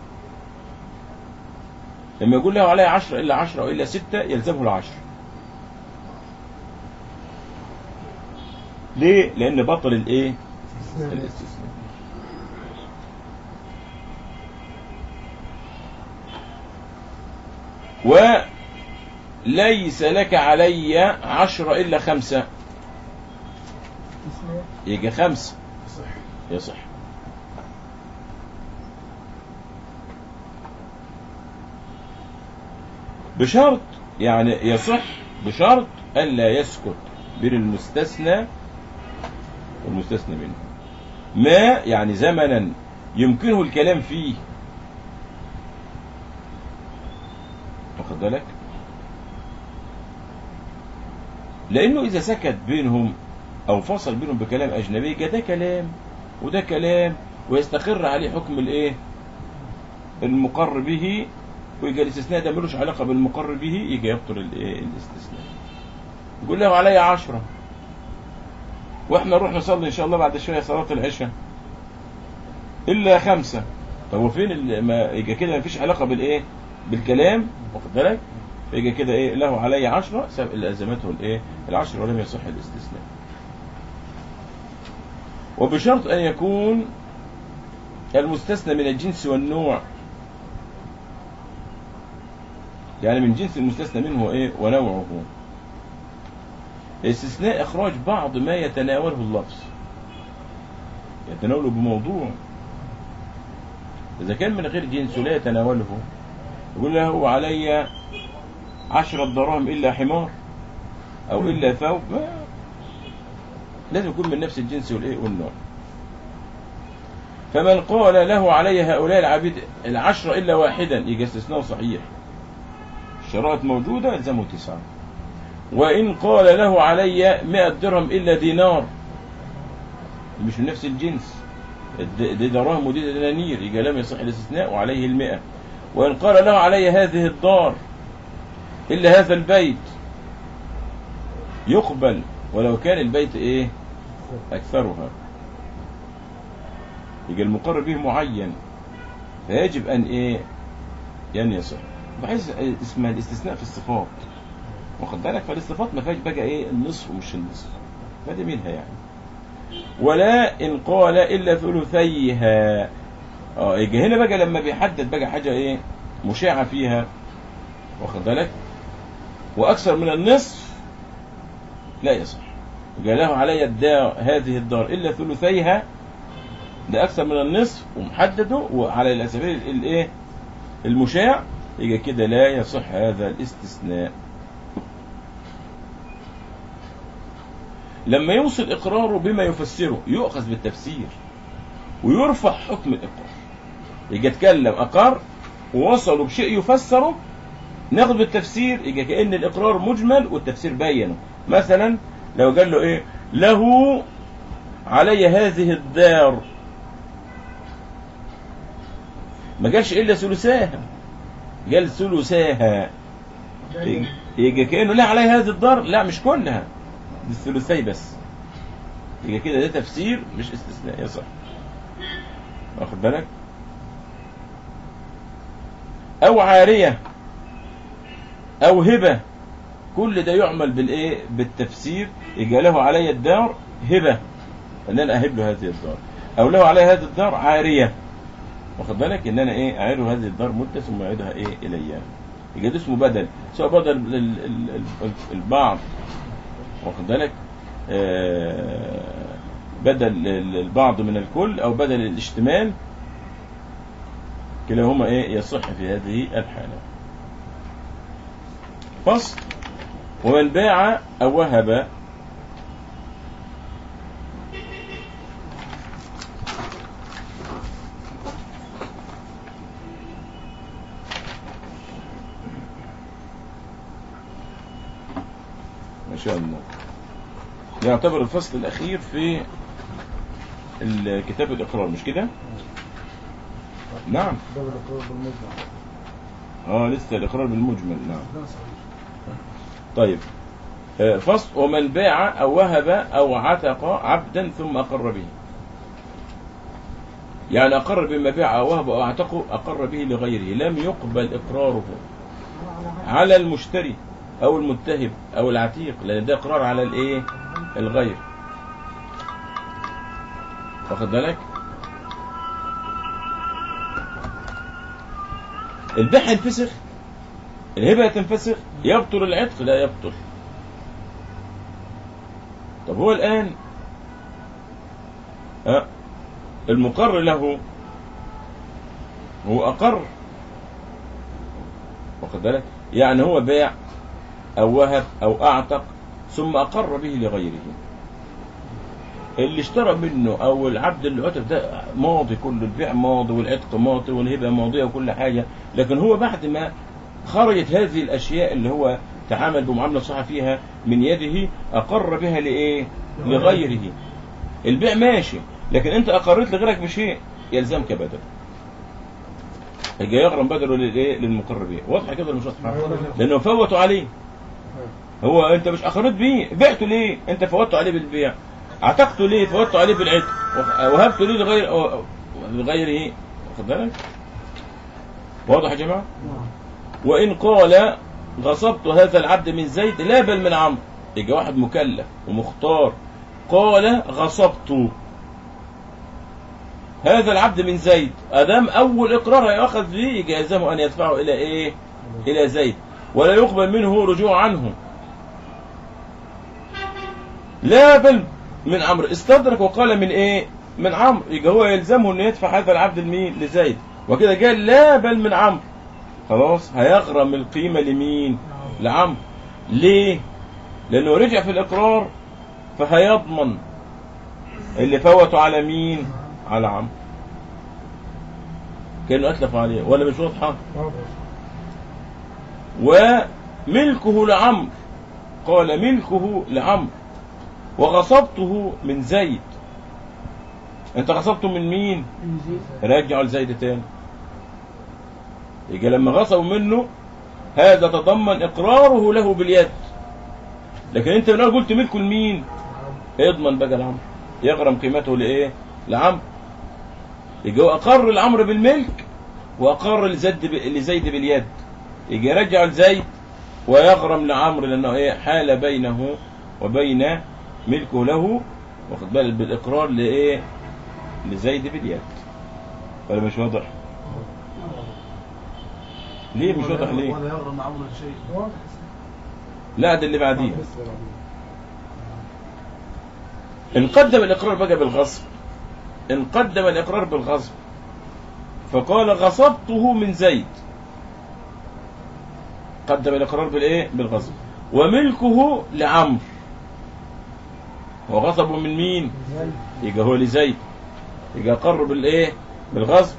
لما يقول له عليه عشرة الا عشرة او الا ستة يلزمه العشر ليه لان بطل الايه الاستثناء وليس لك علي عشرة إلا خمسة يجي خمسة صح يصح بشرط يعني يصح بشرط ألا يسكت بين المستثنى والمستثنى منه ما يعني زمنا يمكنه الكلام فيه واخد بالك لأنه إذا سكت بينهم أو فصل بينهم بكلام أجنبي يبقى ده كلام وده كلام ويستقر عليه حكم الإيه المقر به ويجي الاستثناء ده ملوش علاقة بالمقر به يجي يبطل الإيه الاستثناء يقول له علي عشرة واحنا نروح نصلي ان شاء الله بعد شويه صلاه العشاء الا خمسه طب وفين ال- ما يجي كده مفيش علاقه بالايه بالكلام واخد بالك يجي كده ايه له علي عشرة سب- لازمته الايه العشر ولم يصح الاستثناء وبشرط ان يكون المستثنى من الجنس والنوع يعني من جنس المستثنى منه ايه ونوعه استثناء إخراج بعض ما يتناوله اللفظ يتناوله بموضوع إذا كان من غير جنس لا يتناوله يقول له علي عشرة دراهم إلا حمار او الا ثوب ما لازم يكون من نفس الجنس والايه والنوع فمن قال له علي هؤلاء العبيد العشرة إلا واحدا يجي استثناء صحيح الشرائط موجودة يلزمه تسعة وإن قال له علي مئة درهم إلا دينار مش من نفس الجنس الد- دي دراهم ودي دنانير يجي لم يصح الاستثناء وعليه المئة وإن قال له علي هذه الدار إلا هذا البيت يقبل ولو كان البيت إيه أكثرها يجي المقرر به معين فيجب أن إيه أن يصح بحيث اسمها الاستثناء في الصفات واخد بالك فالصفات ما فيهاش بقى ايه النصف ومش النصف فدي منها يعني ولا ان قال الا ثلثيها اه يجي هنا بقى لما بيحدد بقى حاجه ايه مشاعه فيها واخد بالك واكثر من النصف لا يصح قال له علي الدار هذه الدار الا ثلثيها ده اكثر من النصف ومحدده وعلى سبيل الايه المشاع يجي كده لا يصح هذا الاستثناء لما يوصل إقراره بما يفسره يؤخذ بالتفسير ويرفع حكم الإقرار يجي يتكلم أقر ووصلوا بشيء يفسره ناخد بالتفسير يجي كأن الإقرار مجمل والتفسير بينه مثلا لو قال له إيه له علي هذه الدار ما قالش إلا ثلثاها قال ثلثاها يجي- يجي كأنه لا علي هذه الدار لا مش كلها دي الثلثي بس يبقى كده ده تفسير مش استثناء يصح واخد بالك او عارية او هبة كل ده يعمل بالايه بالتفسير يجي له علي الدار هبة ان انا اهب له هذه الدار او له علي هذه الدار عارية واخد بالك ان انا ايه اعيره هذه الدار مدة ثم اعيدها ايه الي يبقى ده اسمه بدل سواء بدل ال- ال- ال- البعض واخد بالك آه، بدل ال- البعض من الكل او بدل الاشتمال كلاهما ايه يصح في هذه الحالة فصل ومن باع او وهب ما شاء الله يعتبر الفصل الأخير في ال- كتاب الإقرار مش كده؟ نعم ده الإقرار بالمجمع اه لسه الإقرار بالمجمل نعم ده صحيح طيب آه، فصل ومن باع أو وهب أو عتق عبدا ثم أقر به يعني أقر بما باع أو وهب أو اعتقه أقر به لغيره لم يقبل إقراره على المشتري أو المتهم أو العتيق لأن ده إقرار على الإيه الغير واخد بالك البيع هينفسخ الهبة تنفسخ يبطل العتق لا يبطل طب هو الآن ها المقر له هو أقر واخد بالك يعني هو باع أو وهب أو أعتق ثم أقر به لغيره اللي اشترى منه أو العبد اللي عتق ده ماضي كل البيع ماضي والعتق ماضي والهبة ماضية وكل حاجة لكن هو بعد ما خرجت هذه الأشياء اللي هو تعامل بمعاملة صح فيها من يده أقر بها لإيه لغيره البيع ماشي لكن أنت أقريت لغيرك بشيء يلزمك بدل يجي يغرم بدله للايه للمقر به واضحه كده ولا مش واضحه لانه فوتوا عليه هو انت مش اخرت بيه بعته ليه انت فوتوا عليه بالبيع اعتقته ليه فوتوا عليه بالعتق وهبته ليه لغير لغيره واخد بالك واضح يا جماعه وان قال غصبت هذا العبد من زيد لا بل من عمرو يجي واحد مكلف ومختار قال غصبت هذا العبد من زيد ادام اول اقرار هياخذ به يجي يلزمه ان يدفعه الى ايه الى زيد ولا يقبل منه رجوع عنه لا بل من عمرو استدرك وقال من ايه من عمرو يبقى هو يلزمه انه يدفع هذا العبد لمين لزيد وكده قال لا بل من عمرو خلاص هيغرم القيمة لمين لعمرو ليه لانه رجع في الاقرار فهيضمن اللي فوتوا على مين على عمرو كانه اتلف عليه ولا مش واضحه وملكه لعمرو قال ملكه لعمرو وغصبته من زيد انت غصبته من مين رجعوا لزيد تاني يجي لما غصبوا منه هذا تضمن اقراره له باليد لكن انت من قلت ملكه لمين اضمن بقى لعمرو يغرم قيمته لايه لعمرو يجي هو اقر العمرو بالملك واقر لزيد ب... لزيد باليد يجي يرجع لزيد ويغرم لعمرو لانه ايه حال بينه وبين ملكه له واخد بالك بالاقرار لايه لزيد باليد ولا مش واضح ليه مش واضح ليه ولا يغرم عمرو شيء لا ده اللي بعديه ان قدم الاقرار بقى بالغصب ان قدم الاقرار بالغصب فقال غصبته من زيد قدم الاقرار بالايه بالغصب وملكه لعمرو وغصبه من مين يبقى هو لزيد يبقى اقر بالايه بالغصب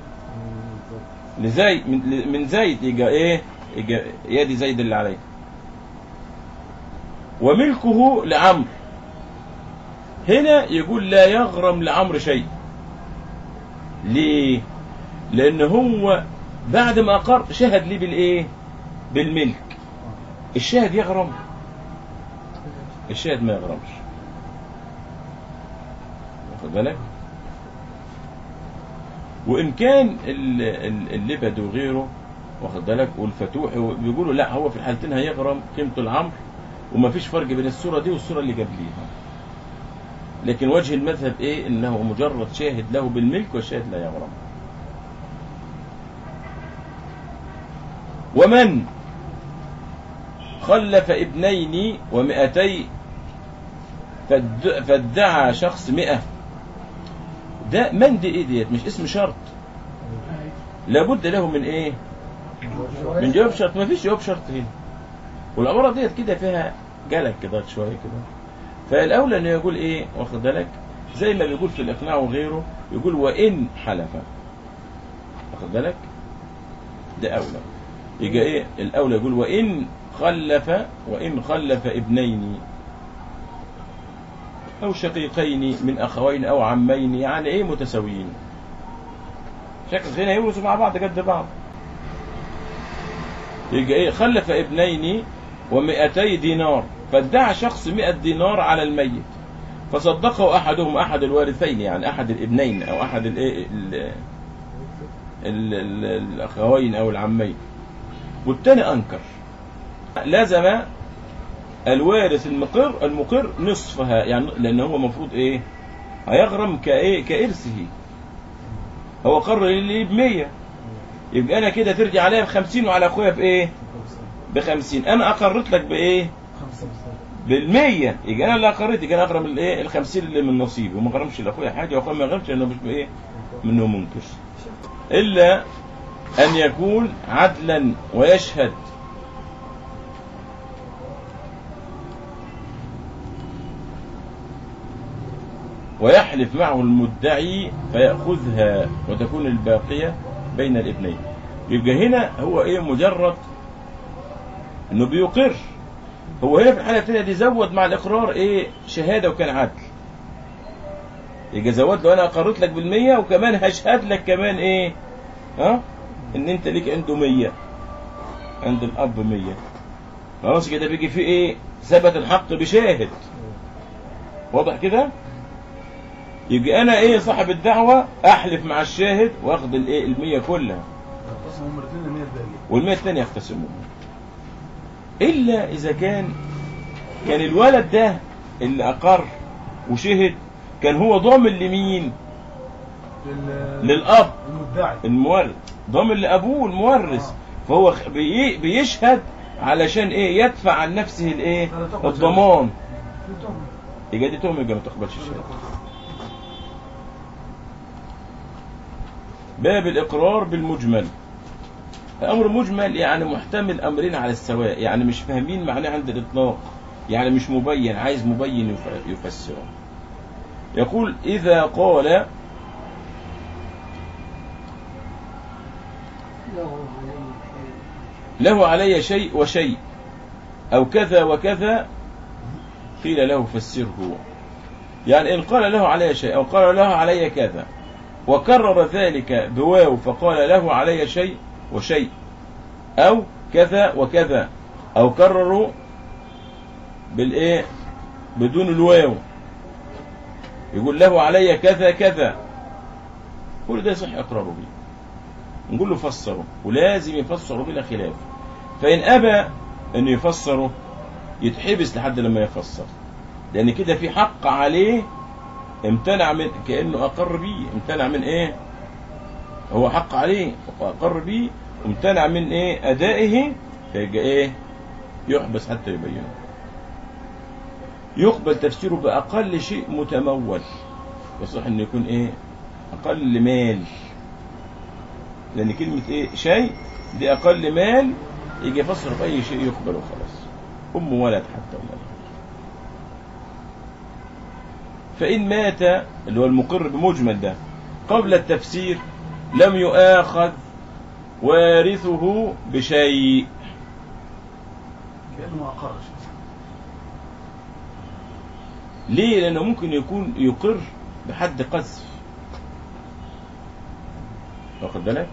لزيد من, من زيد يبقى ايه يبقى يدي زيد اللي عليه وملكه لعمرو هنا يقول لا يغرم لعمرو شيء ليه لان هو بعد ما اقر شهد لي بالايه بالملك الشاهد يغرم الشاهد ما يغرمش واخد بالك وان كان ال- ال- اللبد وغيره واخد بالك والفتوح بيقولوا لا هو في الحالتين هيغرم قيمته العمر وما فيش فرق بين الصوره دي والصوره اللي قبليها لكن وجه المذهب ايه انه مجرد شاهد له بالملك والشاهد لا يغرم ومن خلف ابنين ومئتي فاد- فادعى شخص مئة ده من دي ايه ديت مش اسم شرط لابد له من ايه من جواب شرط ما فيش جواب شرط هنا والعبارة ديت كده فيها جلك كده شوية كده فالأولى أنه يقول إيه واخد بالك زي ما بيقول في الإقناع وغيره يقول وإن حلف واخد بالك ده أولى يجي إيه الأولى يقول وإن خلف وإن خلف ابنين أو شقيقين من أخوين أو عمين يعني إيه متساويين شقيقين يورثوا مع بعض قد بعض يجي إيه خلف ابنين ومئتي دينار فادعى شخص مئة دينار على الميت فصدقه أحدهم أحد الوارثين يعني أحد الابنين أو أحد الإيه ال- ال- ال- الأخوين أو العمين والتاني أنكر لزم الوارث المقر المقر نصفها يعني لأن هو المفروض إيه هيغرم كإيه كإرثه هو قرر لي بمية يبقى أنا كده ترجع عليا بخمسين وعلى أخويا بإيه بخمسين أنا أقرت لك بإيه بالمية يبقى انا اللي اقريت يبقى انا اغرم الايه الخمسين اللي من نصيبي وما غرمش لاخويا حاجه واخويا ما غرمش لانه مش بايه منه منكر الا ان يكون عدلا ويشهد ويحلف معه المدعي فيأخذها وتكون الباقية بين الابنين يبقى هنا هو ايه مجرد انه بيقر هو هنا في الحالة الثانية دي زود مع الإقرار إيه شهادة وكان عدل يبقى زود له أنا أقرت لك بالمية وكمان هشهد لك كمان إيه ها إن أنت ليك عنده مية عند الأب مية خلاص كده بيجي فيه إيه ثبت الحق بشاهد واضح كده يبقى أنا إيه صاحب الدعوة أحلف مع الشاهد وأخذ الإيه المية كلها يختصموا هم الاثنين المية الباقية والمية الثانية يختصمون إلا إذا كان كان الولد ده اللي أقر وشهد كان هو ضامن لمين؟ لل- للأب المدعي المورث ضامن لأبوه المورث فهو خ- بي- بيشهد علشان إيه؟ يدفع عن نفسه الإيه؟ لا تقبل الضمان يبقى دي تهمة يبقى ما تقبلش الشهادة باب الإقرار بالمجمل أمر مجمل يعني محتمل أمرين على السواء يعني مش فاهمين معناه عند الإطلاق يعني مش مبين عايز مبين يف- يفسره يقول إذا قال له علي شيء وشيء أو كذا وكذا قيل له فسره يعني إن قال له علي شيء أو قال له علي كذا وكرر ذلك بواو فقال له علي شيء وشيء أو كذا وكذا أو كرروا بالإيه بدون الواو يقول له علي كذا كذا كل ده يصح إقراره به نقول له فسره ولازم يفسره بلا خلاف فإن أبى أن يفسره يتحبس لحد لما يفسر لأن كده في حق عليه امتنع من كأنه أقر بيه امتنع من إيه هو حق عليه أقر بيه وامتنع من إيه أدائه فيبقى إيه يحبس حتى يبينه يقبل تفسيره بأقل شيء متمول يصح أن يكون إيه أقل مال لأن كلمة إيه شيء دي أقل مال يجي يفسر بأي شيء يقبل وخلاص أم ولد حتى ولد فإن مات اللي هو المقر بمجمل ده قبل التفسير لم يؤاخذ وارثه بشيء كأنه ما أقرش ليه لأنه ممكن يكون يقر بحد قذف واخد بالك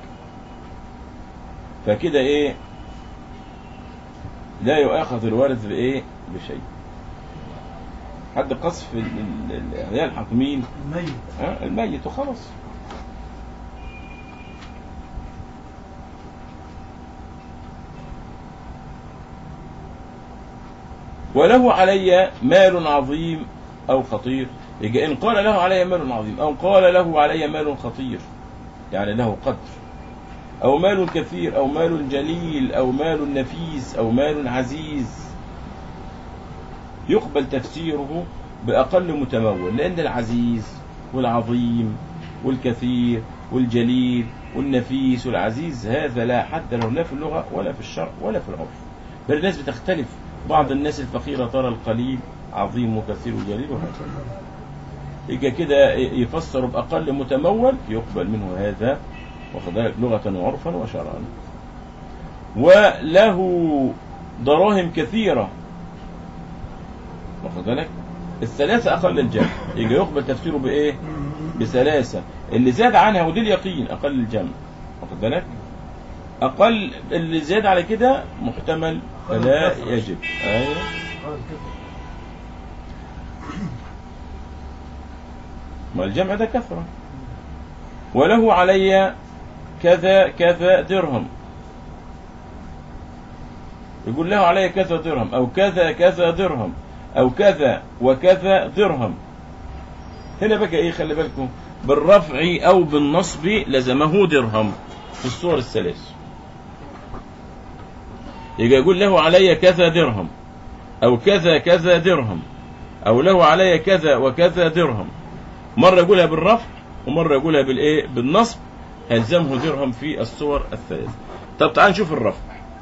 فكده ايه لا يؤاخذ الوارث بايه بشيء حد قذف ال- ال- ال- يلحق مين الميت ها الميت وخلاص وله علي مال عظيم أو خطير يجي إن قال له علي مال عظيم أو قال له علي مال خطير يعني له قدر أو مال كثير أو مال جليل أو مال نفيس أو مال عزيز يقبل تفسيره بأقل متمول لأن العزيز والعظيم والكثير والجليل والنفيس والعزيز هذا لا حد له لا في اللغة ولا في الشرع ولا في العرف بل الناس بتختلف بعض الناس الفقيرة ترى القليل عظيم وكثير وجليل وهكذا يجي كده يفسر بأقل متمول يقبل منه هذا واخد بالك لغة وعرفا وشرعا وله دراهم كثيرة واخد بالك الثلاثة أقل الجمع يجي يقبل تفسيره بإيه بثلاثة اللي زاد عنها ودي اليقين أقل الجمع واخد بالك أقل اللي زاد على كده محتمل فلا يجب أيوه قال كده ما الجمع ده كثرة وله علي كذا كذا درهم يقول له علي كذا درهم أو كذا كذا درهم أو كذا وكذا درهم هنا بقى إيه خلي بالكم بالرفع أو بالنصب لزمه درهم في الصور الثلاث يجي يقول له علي كذا درهم أو كذا كذا درهم أو له علي كذا وكذا درهم مرة يقولها بالرفع ومرة يقولها بالإيه بالنصب ألزمه درهم في الصور الثلاث طب تعال نشوف الرفع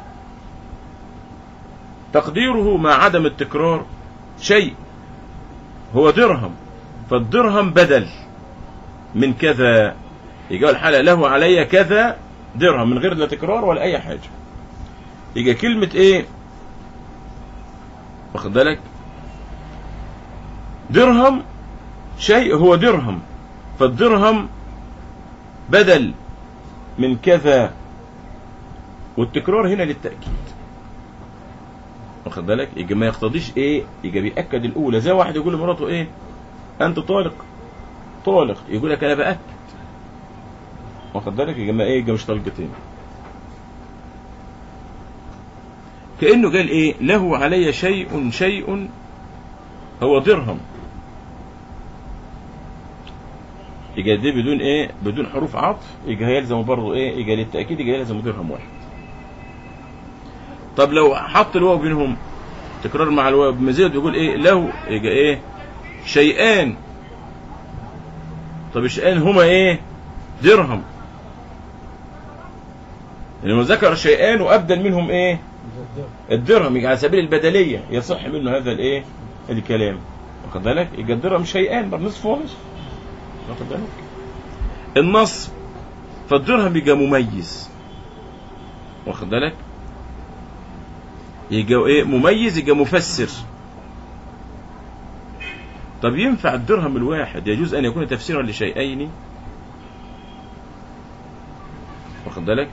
تقديره مع عدم التكرار شيء هو درهم فالدرهم بدل من كذا يجي الحالة له علي كذا درهم من غير لا تكرار ولا أي حاجة يجي كلمة إيه واخد بالك درهم شيء هو درهم فالدرهم بدل من كذا والتكرار هنا للتأكيد واخد بالك يجي ما يقتضيش ايه يجي بيأكد الأولى زي واحد يقول لمراته ايه أنت طالق طالق يقول لك أنا بأكد واخد بالك يجي ما ايه يجي مش طلقتين كأنه قال ايه له علي شيء شيء هو درهم يجي دي بدون ايه بدون حروف عطف يجي هيلزم برضه ايه يجي للتأكيد يجي يلزم درهم واحد طب لو حط الواو بينهم تكرار مع الواو بمزيد يقول ايه له يجي ايه شيئان طب الشيئان هما ايه درهم لما ذكر شيئان وابدل منهم ايه الدرهم يجي على سبيل البدلية يصح منه هذا الايه الكلام واخد بالك يبقى الدرهم شيئان بر نصف ونصف واخد بالك النصب فالدرهم يبقى مميز واخد بالك يبقى ايه مميز يبقى مفسر طب ينفع الدرهم الواحد يجوز ان يكون تفسيرا لشيئين واخد بالك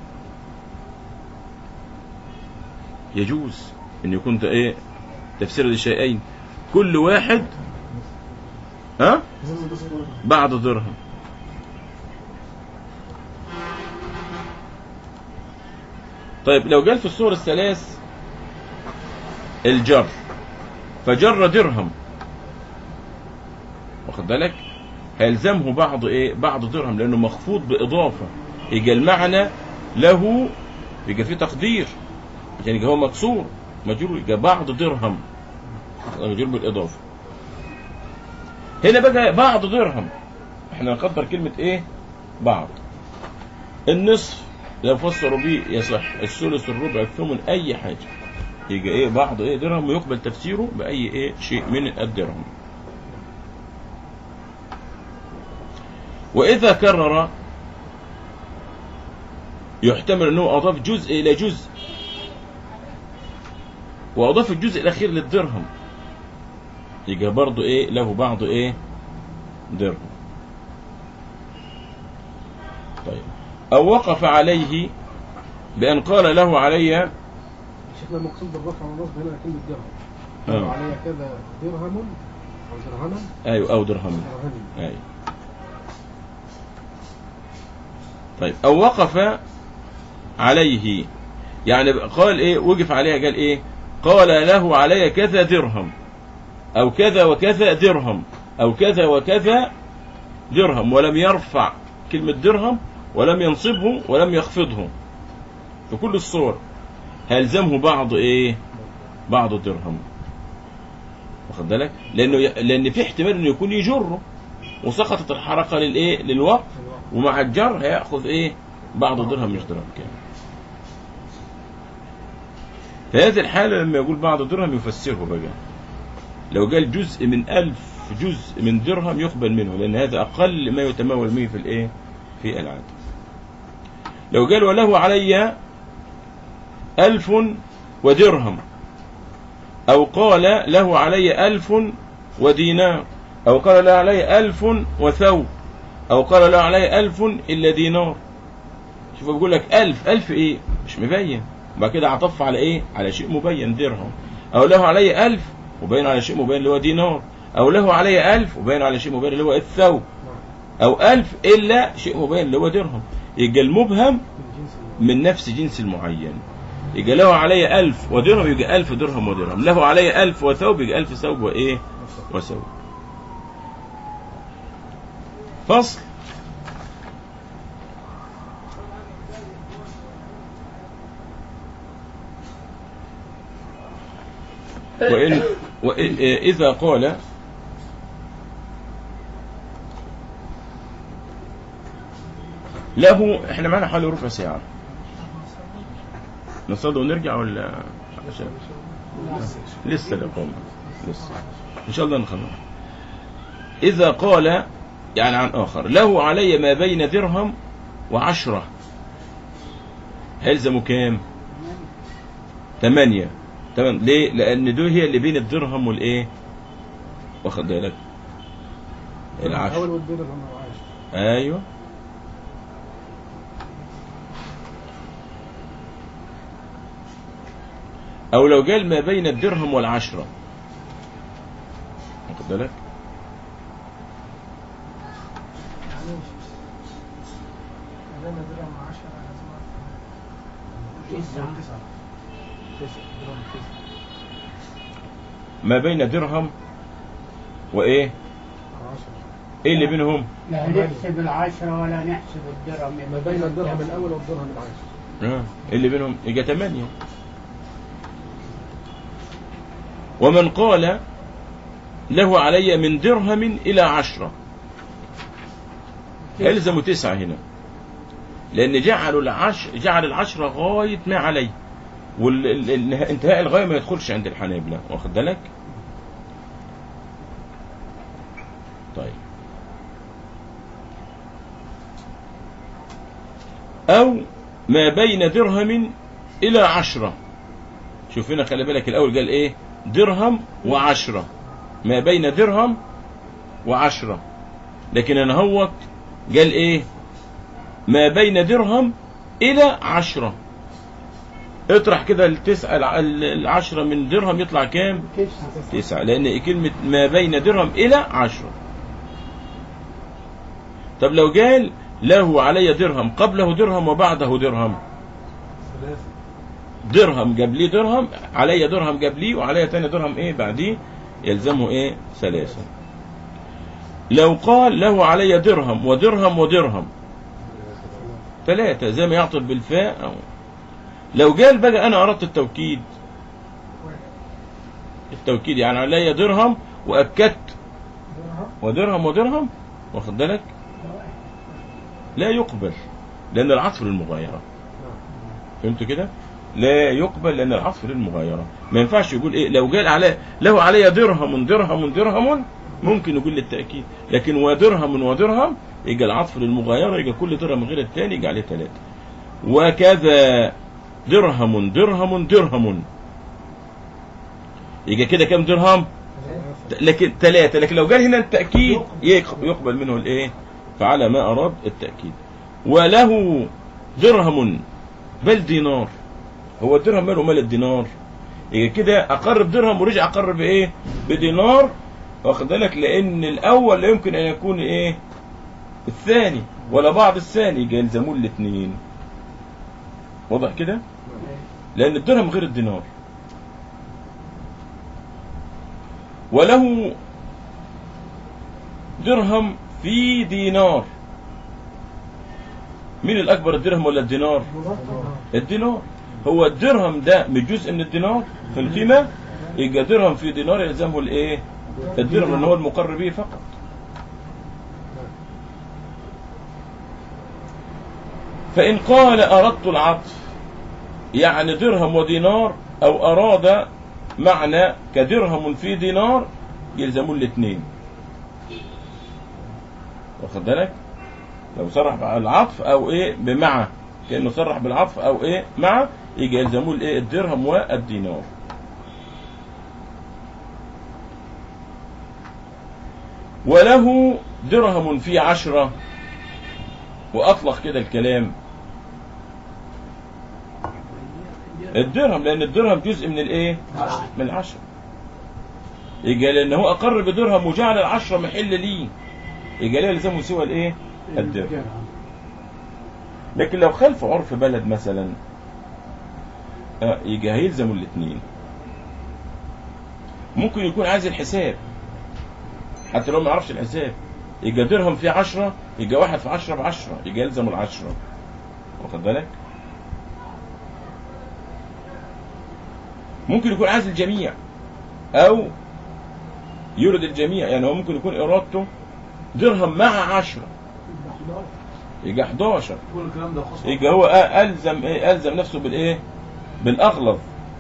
يجوز ان يكون ت- ايه تفسير لشيئين كل واحد ها بعض درهم طيب لو قال في الصور الثلاث الجر فجر درهم واخد بالك هيلزمه بعض ايه بعض درهم لانه مخفوض باضافه يبقى المعنى له يبقى فيه تقدير يعني يبقى هو مكسور مجرور يبقى بعض درهم مجرور بالاضافه هنا بقى بعض درهم احنا نقدر كلمه ايه بعض النصف لو فسروا بيه يصح الثلث الربع الثمن اي حاجه يبقى ايه بعض ايه درهم ويقبل تفسيره باي ايه شيء من الدرهم واذا كرر يحتمل انه اضاف جزء الى جزء واضاف الجزء الاخير للدرهم يبقى برضه ايه له بعض ايه درهم طيب او وقف عليه بان قال له علي شيخنا المقصود بالرفع والنصب هنا كلمة درهم آه. علي كذا درهم أو درهما ايوه او درهم درهم ايوه طيب او وقف عليه يعني قال ايه وقف عليها قال ايه قال له علي كذا درهم او كذا وكذا درهم او كذا وكذا درهم ولم يرفع كلمة درهم ولم ينصبه ولم يخفضه في كل الصور هيلزمه بعض ايه بعض درهم واخد بالك لانه ي... لان في احتمال انه يكون يجره وسقطت الحركه للايه للوقف ومع الجر هياخذ ايه بعض درهم مش درهم كامل في هذه الحالة لما يقول بعض درهم يفسره بقى لو قال جزء من ألف جزء من درهم يقبل منه لأن هذا أقل ما يتمول به في الإيه في العادة لو قال وله علي ألف ودرهم أو قال له علي ألف ودينار أو قال له علي ألف وثوب أو قال له علي ألف إلا دينار شوف بيقول لك ألف ألف إيه مش مبين وبعد كده عطف على إيه على شيء مبين درهم أو له علي ألف وبين على شيء مبين اللي هو دينار أو له علي ألف وبين على شيء مبين اللي هو الثوب أو ألف إلا شيء مبين اللي هو درهم يبقى المبهم من جنس من نفس جنس المعين يبقى له علي ألف ودرهم يبقى ألف درهم ودرهم له علي ألف وثوب يبقى ألف ثوب وإيه وثوب فصل وإن وإن إذا قال له احنا معنا حوالي ربع ساعة نصلي ونرجع ولا عشان لسه الإقامة لسه إن شاء الله نخلص إذا قال يعني عن آخر له علي ما بين درهم وعشرة هيلزموا كام؟ ثمانية تمام ليه؟ لأن دول هي اللي بين الدرهم والإيه؟ واخد بالك؟ الأول العشرة والدرهم وعايش أيوه أو لو قال ما بين الدرهم والعشرة واخد بالك؟ تسعة تسعة درهم تسعة ما بين درهم وإيه؟ عشرة إيه اللي بينهم؟ لا نحسب العشرة ولا نحسب الدرهم ما بين الدرهم الأول والدرهم العاشر آه. إيه اللي بينهم؟ يبقى ثمانية ومن قال له علي من درهم إلى عشرة يلزم تسعة هنا لأن جعلوا العش جعل العشرة غاية ما عليه والانتهاء الغايه ما يدخلش عند الحنابلة واخد بالك طيب او ما بين درهم الى عشرة شوف هنا خلي بالك الاول قال ايه درهم وعشرة ما بين درهم وعشرة لكن انا هوت قال ايه ما بين درهم الى عشرة اطرح كده التسعة الع- العشرة من درهم يطلع كام تسعة تسعة لأن كلمة ما بين درهم إلى عشرة طب لو قال له علي درهم قبله درهم وبعده درهم ثلاثة درهم قبليه درهم علي درهم قبليه وعلي تاني درهم ايه بعديه يلزمه ايه ثلاثة لو قال له علي درهم ودرهم ودرهم ثلاثة زي ما يعطل بالفاء أو لو قال بقى أنا أردت التوكيد التوكيد يعني علي درهم وأكدت ودرهم ودرهم واخد بالك لا يقبل لأن العطف للمغايرة فهمتوا كده لا يقبل لأن العطف للمغايرة ما ينفعش يقول إيه لو قال علي له علي درهم درهم درهم ممكن يقول للتأكيد لكن ودرهم ودرهم يجي العطف للمغايرة يجي كل درهم غير الثاني يجي عليه ثلاثة وكذا درهم درهم درهم يجي كده كام درهم لكن ثلاثة لكن لو قال هنا التأكيد يق- يقبل منه الايه فعلى ما أراد التأكيد وله درهم بل دينار هو الدرهم ماله مال الدينار يجي كده أقر بدرهم ورجع أقر بإيه بدينار واخد بالك لأن الأول لا يمكن أن يكون إيه الثاني ولا بعض الثاني يجي يلزمون الاثنين واضح كده لأن الدرهم غير الدينار وله درهم في دينار مين الأكبر الدرهم ولا الدينار الدينار هو الدرهم ده من جزء من الدينار في القيمة يبقى درهم في دينار يلزمه الايه الدرهم لأن هو المقر به فقط فإن قال أردت العطف يعني درهم ودينار أو أراد معنى كدرهم في دينار يلزمون الاثنين واخد بالك لو صرح بالعطف او ايه بمع كانه صرح بالعطف او ايه مع يجي يلزموه الايه الدرهم والدينار وله درهم في عشرة وأطلق كده الكلام الدرهم لأن الدرهم جزء من الإيه؟ من العشرة يجي لأن هو أقر بدرهم وجعل العشرة محل ليه يجي ليه يلزمه سوى الإيه؟ الدرهم لكن لو خلف عرف بلد مثلا آه، يجي هيلزموا الاثنين ممكن يكون عايز الحساب حتى لو ما يعرفش الحساب يجي درهم فيه عشرة يجي واحد في عشرة بعشرة يجي يلزم العشرة واخد بالك ممكن يكون عايز الجميع او يرد الجميع يعني هو ممكن يكون ارادته درهم مع عشرة يجي 11 كل الكلام ده خاص يبقى هو آه ألزم إيه ألزم نفسه بالإيه بالأغلظ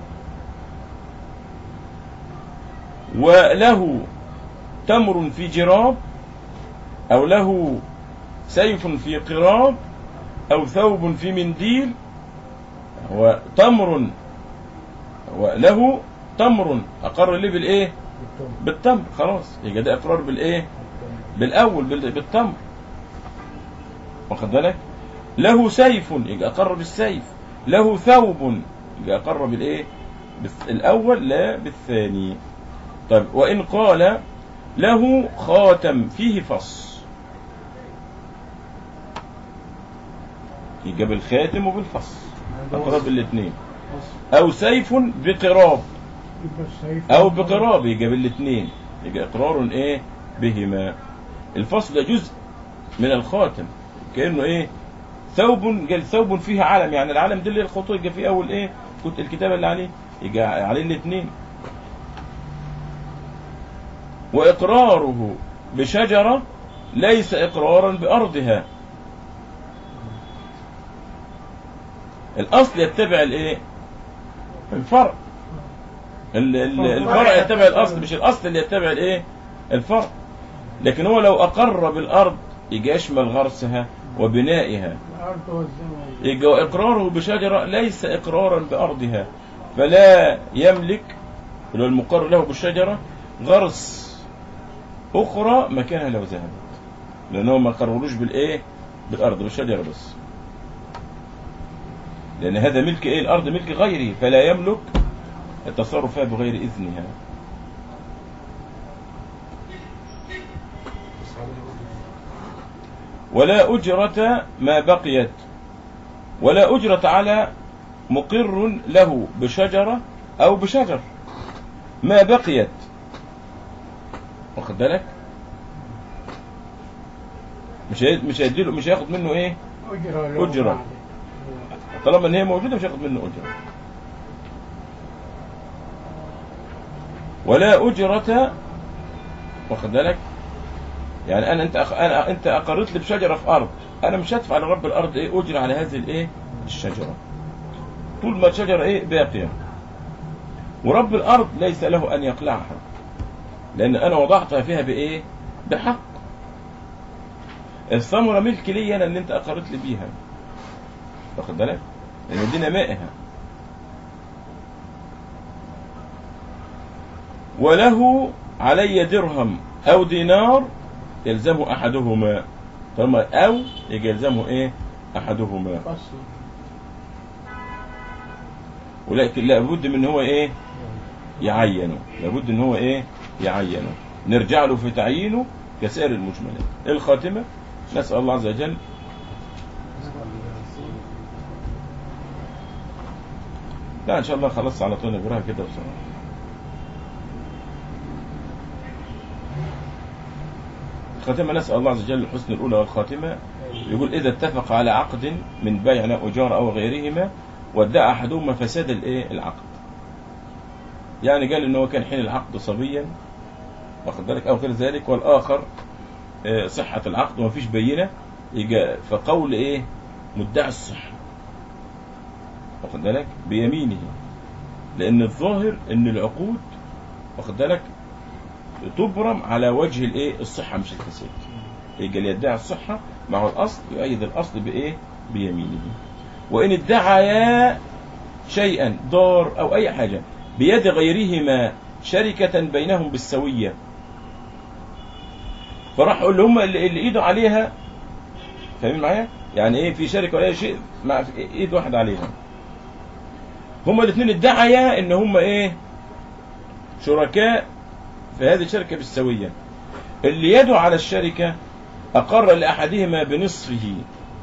وله تمر في جراب أو له سيف في قراب أو ثوب في منديل هو تمر وله تمر أقر ليه بالإيه بالتمر خلاص يبقى ده إقرار بالإيه بالأول بال- بالتمر واخد بالك له سيف يبقى أقر بالسيف له ثوب يبقى أقر بالإيه بالث- الأول لا بالثاني طيب وإن قال له خاتم فيه فص يبقى بالخاتم وبالفص أقر بالاثنين أو سيف بقراب يبقى السيف أو بقراب يبقى بالاثنين يبقى إقرار إيه بهما الفصل ده جزء من الخاتم كأنه إيه ثوب قال ثوب فيه علم يعني العلم ده اللي الخطوط يبقى فيه أول إيه كنت الكتابة اللي عليه يبقى عليه الاثنين وإقراره بشجرة ليس إقرارا بأرضها الأصل يتبع الإيه الفرع ال- ال- الفرع يتبع الاصل مش الاصل اللي يتبع الايه الفرع لكن هو لو اقر بالارض يجي يشمل غرسها وبنائها الأرض والزمن يجي اقراره بشجره ليس اقرارا بارضها فلا يملك اللي هو المقر له بالشجره غرس اخرى مكانها لو ذهبت لانه ما قرروش بالايه بالارض بالشجره بس لان هذا ملك ايه الارض ملك غيره فلا يملك التصرف فيها بغير اذنها بس عليه أجرة. ولا أجرة ما بقيت ولا أجرة على مقر له بشجرة أو بشجر ما بقيت واخد بالك مش هي- مش هيديله مش هياخد منه ايه أجرة له أجرة. بعد. طالما ان هي موجوده مش هياخد منه اجره ولا اجره واخد بالك يعني انا انت أخ... انا انت اقرت لي بشجره في ارض انا مش هدفع لرب الارض ايه اجره على هذه الايه الشجره طول ما الشجره ايه باقيه ورب الارض ليس له ان يقلعها لان انا وضعتها فيها بايه بحق الثمره ملك لي انا اللي انت اقرت لي بيها واخد بالك لان دي نمائها وله علي درهم او دينار يلزمه احدهما طالما او يجي يلزمه ايه احدهما فصل ولكن لابد من هو ايه يعينه لابد ان هو ايه يعينه نرجع له في تعيينه كسائر المجملات الخاتمه نسال الله عز وجل لا ان شاء الله خلاص على طول نقراها كده بسرعه الخاتمة نسأل الله عز وجل الحسن الأولى والخاتمة يقول إذا اتفق على عقد من بيع أو أجارة أو غيرهما وادعى أحدهما فساد الإيه العقد يعني قال إن هو كان حين العقد صبيا واخد بالك أو غير ذلك والآخر آه، صحة العقد ومفيش بينة يجي فقول إيه مدعي الصحة واخد بالك بيمينه لأن الظاهر إن العقود واخد بالك تبرم على وجه الايه الصحة مش الفساد يجي اللي يدعي الصحة مع الأصل يؤيد الأصل بإيه بيمينه وإن ادعيا شيئا دار أو أي حاجة بيد غيرهما شركة بينهم بالسوية فراح يقول لهم اللي, اللي ايده عليها فاهمين معايا؟ يعني ايه في شركة ولا شيء مع ايد واحد عليها هما الاثنين ادعيا ان هما ايه شركاء في هذه الشركة بالسوية اللي يدعو على الشركة أقر لأحدهما بنصفه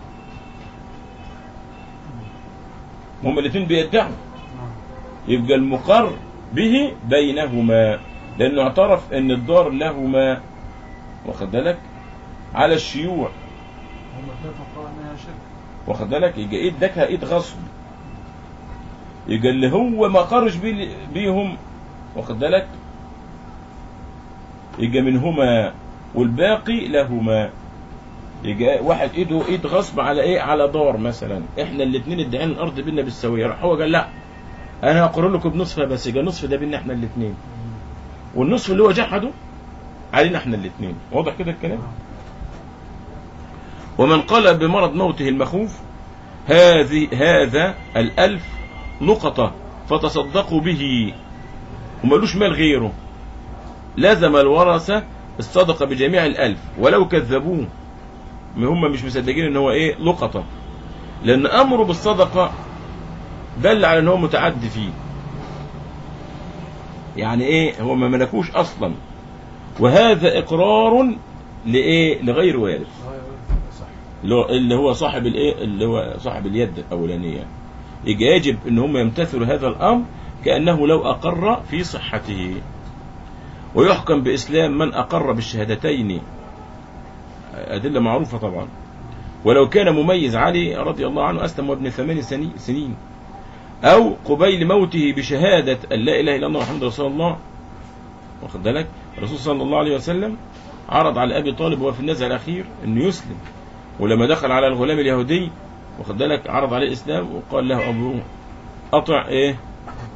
هما الاثنين بيدعوا يبقى المقر به بينهما لأنه اعترف أن الدار لهما واخد بالك على الشيوع هم اتفقوا انها شركه واخد بالك يبقى ايد دكها ايد غصب يبقى اللي هو ما قرش بي بيهم واخد بالك يبقى منهما والباقي لهما يبقى واحد ايده ايد غصب على ايه على دار مثلا احنا الاثنين ادعينا الارض بينا بالسويه راح هو قال لا انا هقر لكم بنصفها بس يبقى النصف ده بينا احنا الاثنين والنصف اللي هو جحده علينا احنا الاثنين واضح كده الكلام ومن قال بمرض موته المخوف هذه هذا الألف نقطة فتصدقوا به وملوش مال غيره لزم الورثة الصدقة بجميع الألف ولو كذبوه ما هم مش مصدقين ان هو ايه لقطة لان امره بالصدقة دل على ان هو متعدي فيه يعني ايه هو ما ملكوش اصلا وهذا اقرار لايه لغير وارث غير صح اللي هو- اللي هو صاحب الايه اللي هو صاحب اليد الاولانيه يجي يجب ان هم يمتثلوا هذا الامر كانه لو اقر في صحته ويحكم باسلام من اقر بالشهادتين ادله معروفه طبعا ولو كان مميز علي رضي الله عنه اسلم وابن ثمان سني- سنين او قبيل موته بشهاده ان لا اله الا الله محمد رسول الله واخد بالك الرسول صلى الله عليه وسلم عرض على ابي طالب وهو في النزع الاخير انه يسلم ولما دخل على الغلام اليهودي واخد بالك عرض عليه الاسلام وقال له ابوه اطع ايه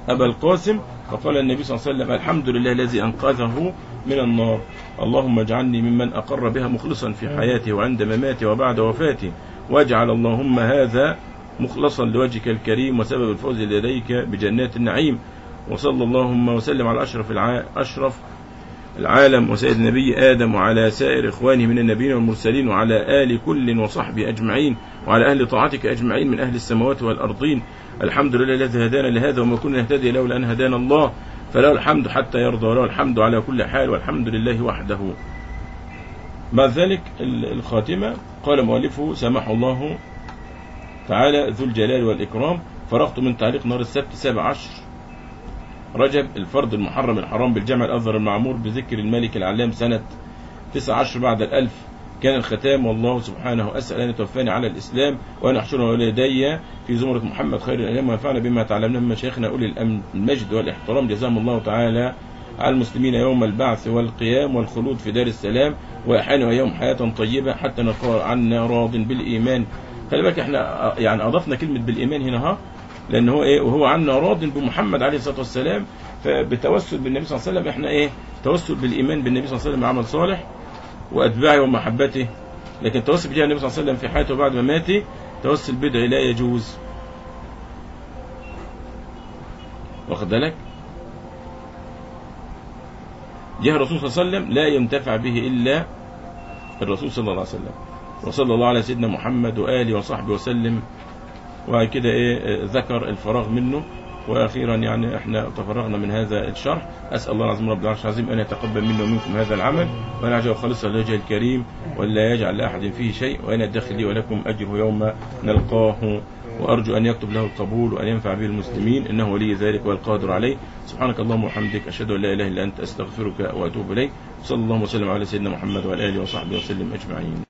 أبا القاسم فقال النبي صلى الله عليه وسلم الحمد لله الذي أنقذه من النار اللهم اجعلني ممن أقر بها مخلصا في حياته وعند مماته وبعد وفاته واجعل اللهم هذا مخلصا لوجهك الكريم وسبب الفوز لديك بجنات النعيم وصلى اللهم وسلم على أشرف الع... أشرف العالم وسيد النبي آدم وعلى سائر إخوانه من النبيين والمرسلين وعلى آل كل وصحبه أجمعين وعلى أهل طاعتك أجمعين من أهل السماوات والأرضين الحمد لله الذي هدانا لهذا وما كنا نهتدي لولا أن هدانا الله فله الحمد حتى يرضى وله الحمد على كل حال والحمد لله وحده بعد ذلك ال- الخاتمة قال مؤلفه سمح الله تعالى ذو الجلال والإكرام فرغت من تعليق نار السبت سابع عشر رجب الفرض المحرم الحرام بالجمع الأظهر المعمور بذكر الملك العلام سنة 19 بعد الألف كان الختام والله سبحانه أسأل أن يتوفاني على الإسلام وأن أحشر والدي في زمرة محمد خير الأيام وينفعنا بما تعلمنا من مشايخنا أولي الأم- المجد والإحترام جزاهم الله تعالى على المسلمين يوم البعث والقيام والخلود في دار السلام وأحيانا ويوم حياة طيبة حتى نلقى عنا راض بالإيمان خلي بالك احنا يعني أضفنا كلمة بالإيمان هنا ها لأن هو إيه وهو عنا راض بمحمد عليه الصلاة والسلام فبتوسل بالنبي صلى الله عليه وسلم احنا إيه توسل بالإيمان بالنبي صلى الله عليه وسلم عمل صالح وأتباعه ومحبته لكن التوسل بجاه النبي صلى الله عليه وسلم في حياته وبعد مماته توسل بدعي لا يجوز واخد بالك جه الرسول صلى الله عليه وسلم لا ينتفع به إلا الرسول صلى الله عليه وسلم وصلى الله على سيدنا محمد وآله وصحبه وسلم وبعد كده ايه ذكر الفراغ منه واخيرا يعني احنا تفرغنا من هذا الشرح اسال الله العظيم رب العرش العظيم ان يتقبل منا ومنكم هذا العمل وان يجعل خالصا لوجهه الكريم ولا يجعل لاحد فيه شيء وان يدخل لي ولكم اجره يوم نلقاه وارجو ان يكتب له القبول وان ينفع به المسلمين انه ولي ذلك والقادر عليه سبحانك اللهم وبحمدك اشهد ان لا اله الا انت استغفرك واتوب اليك صلى الله وسلم على سيدنا محمد وعلى اله وصحبه وسلم اجمعين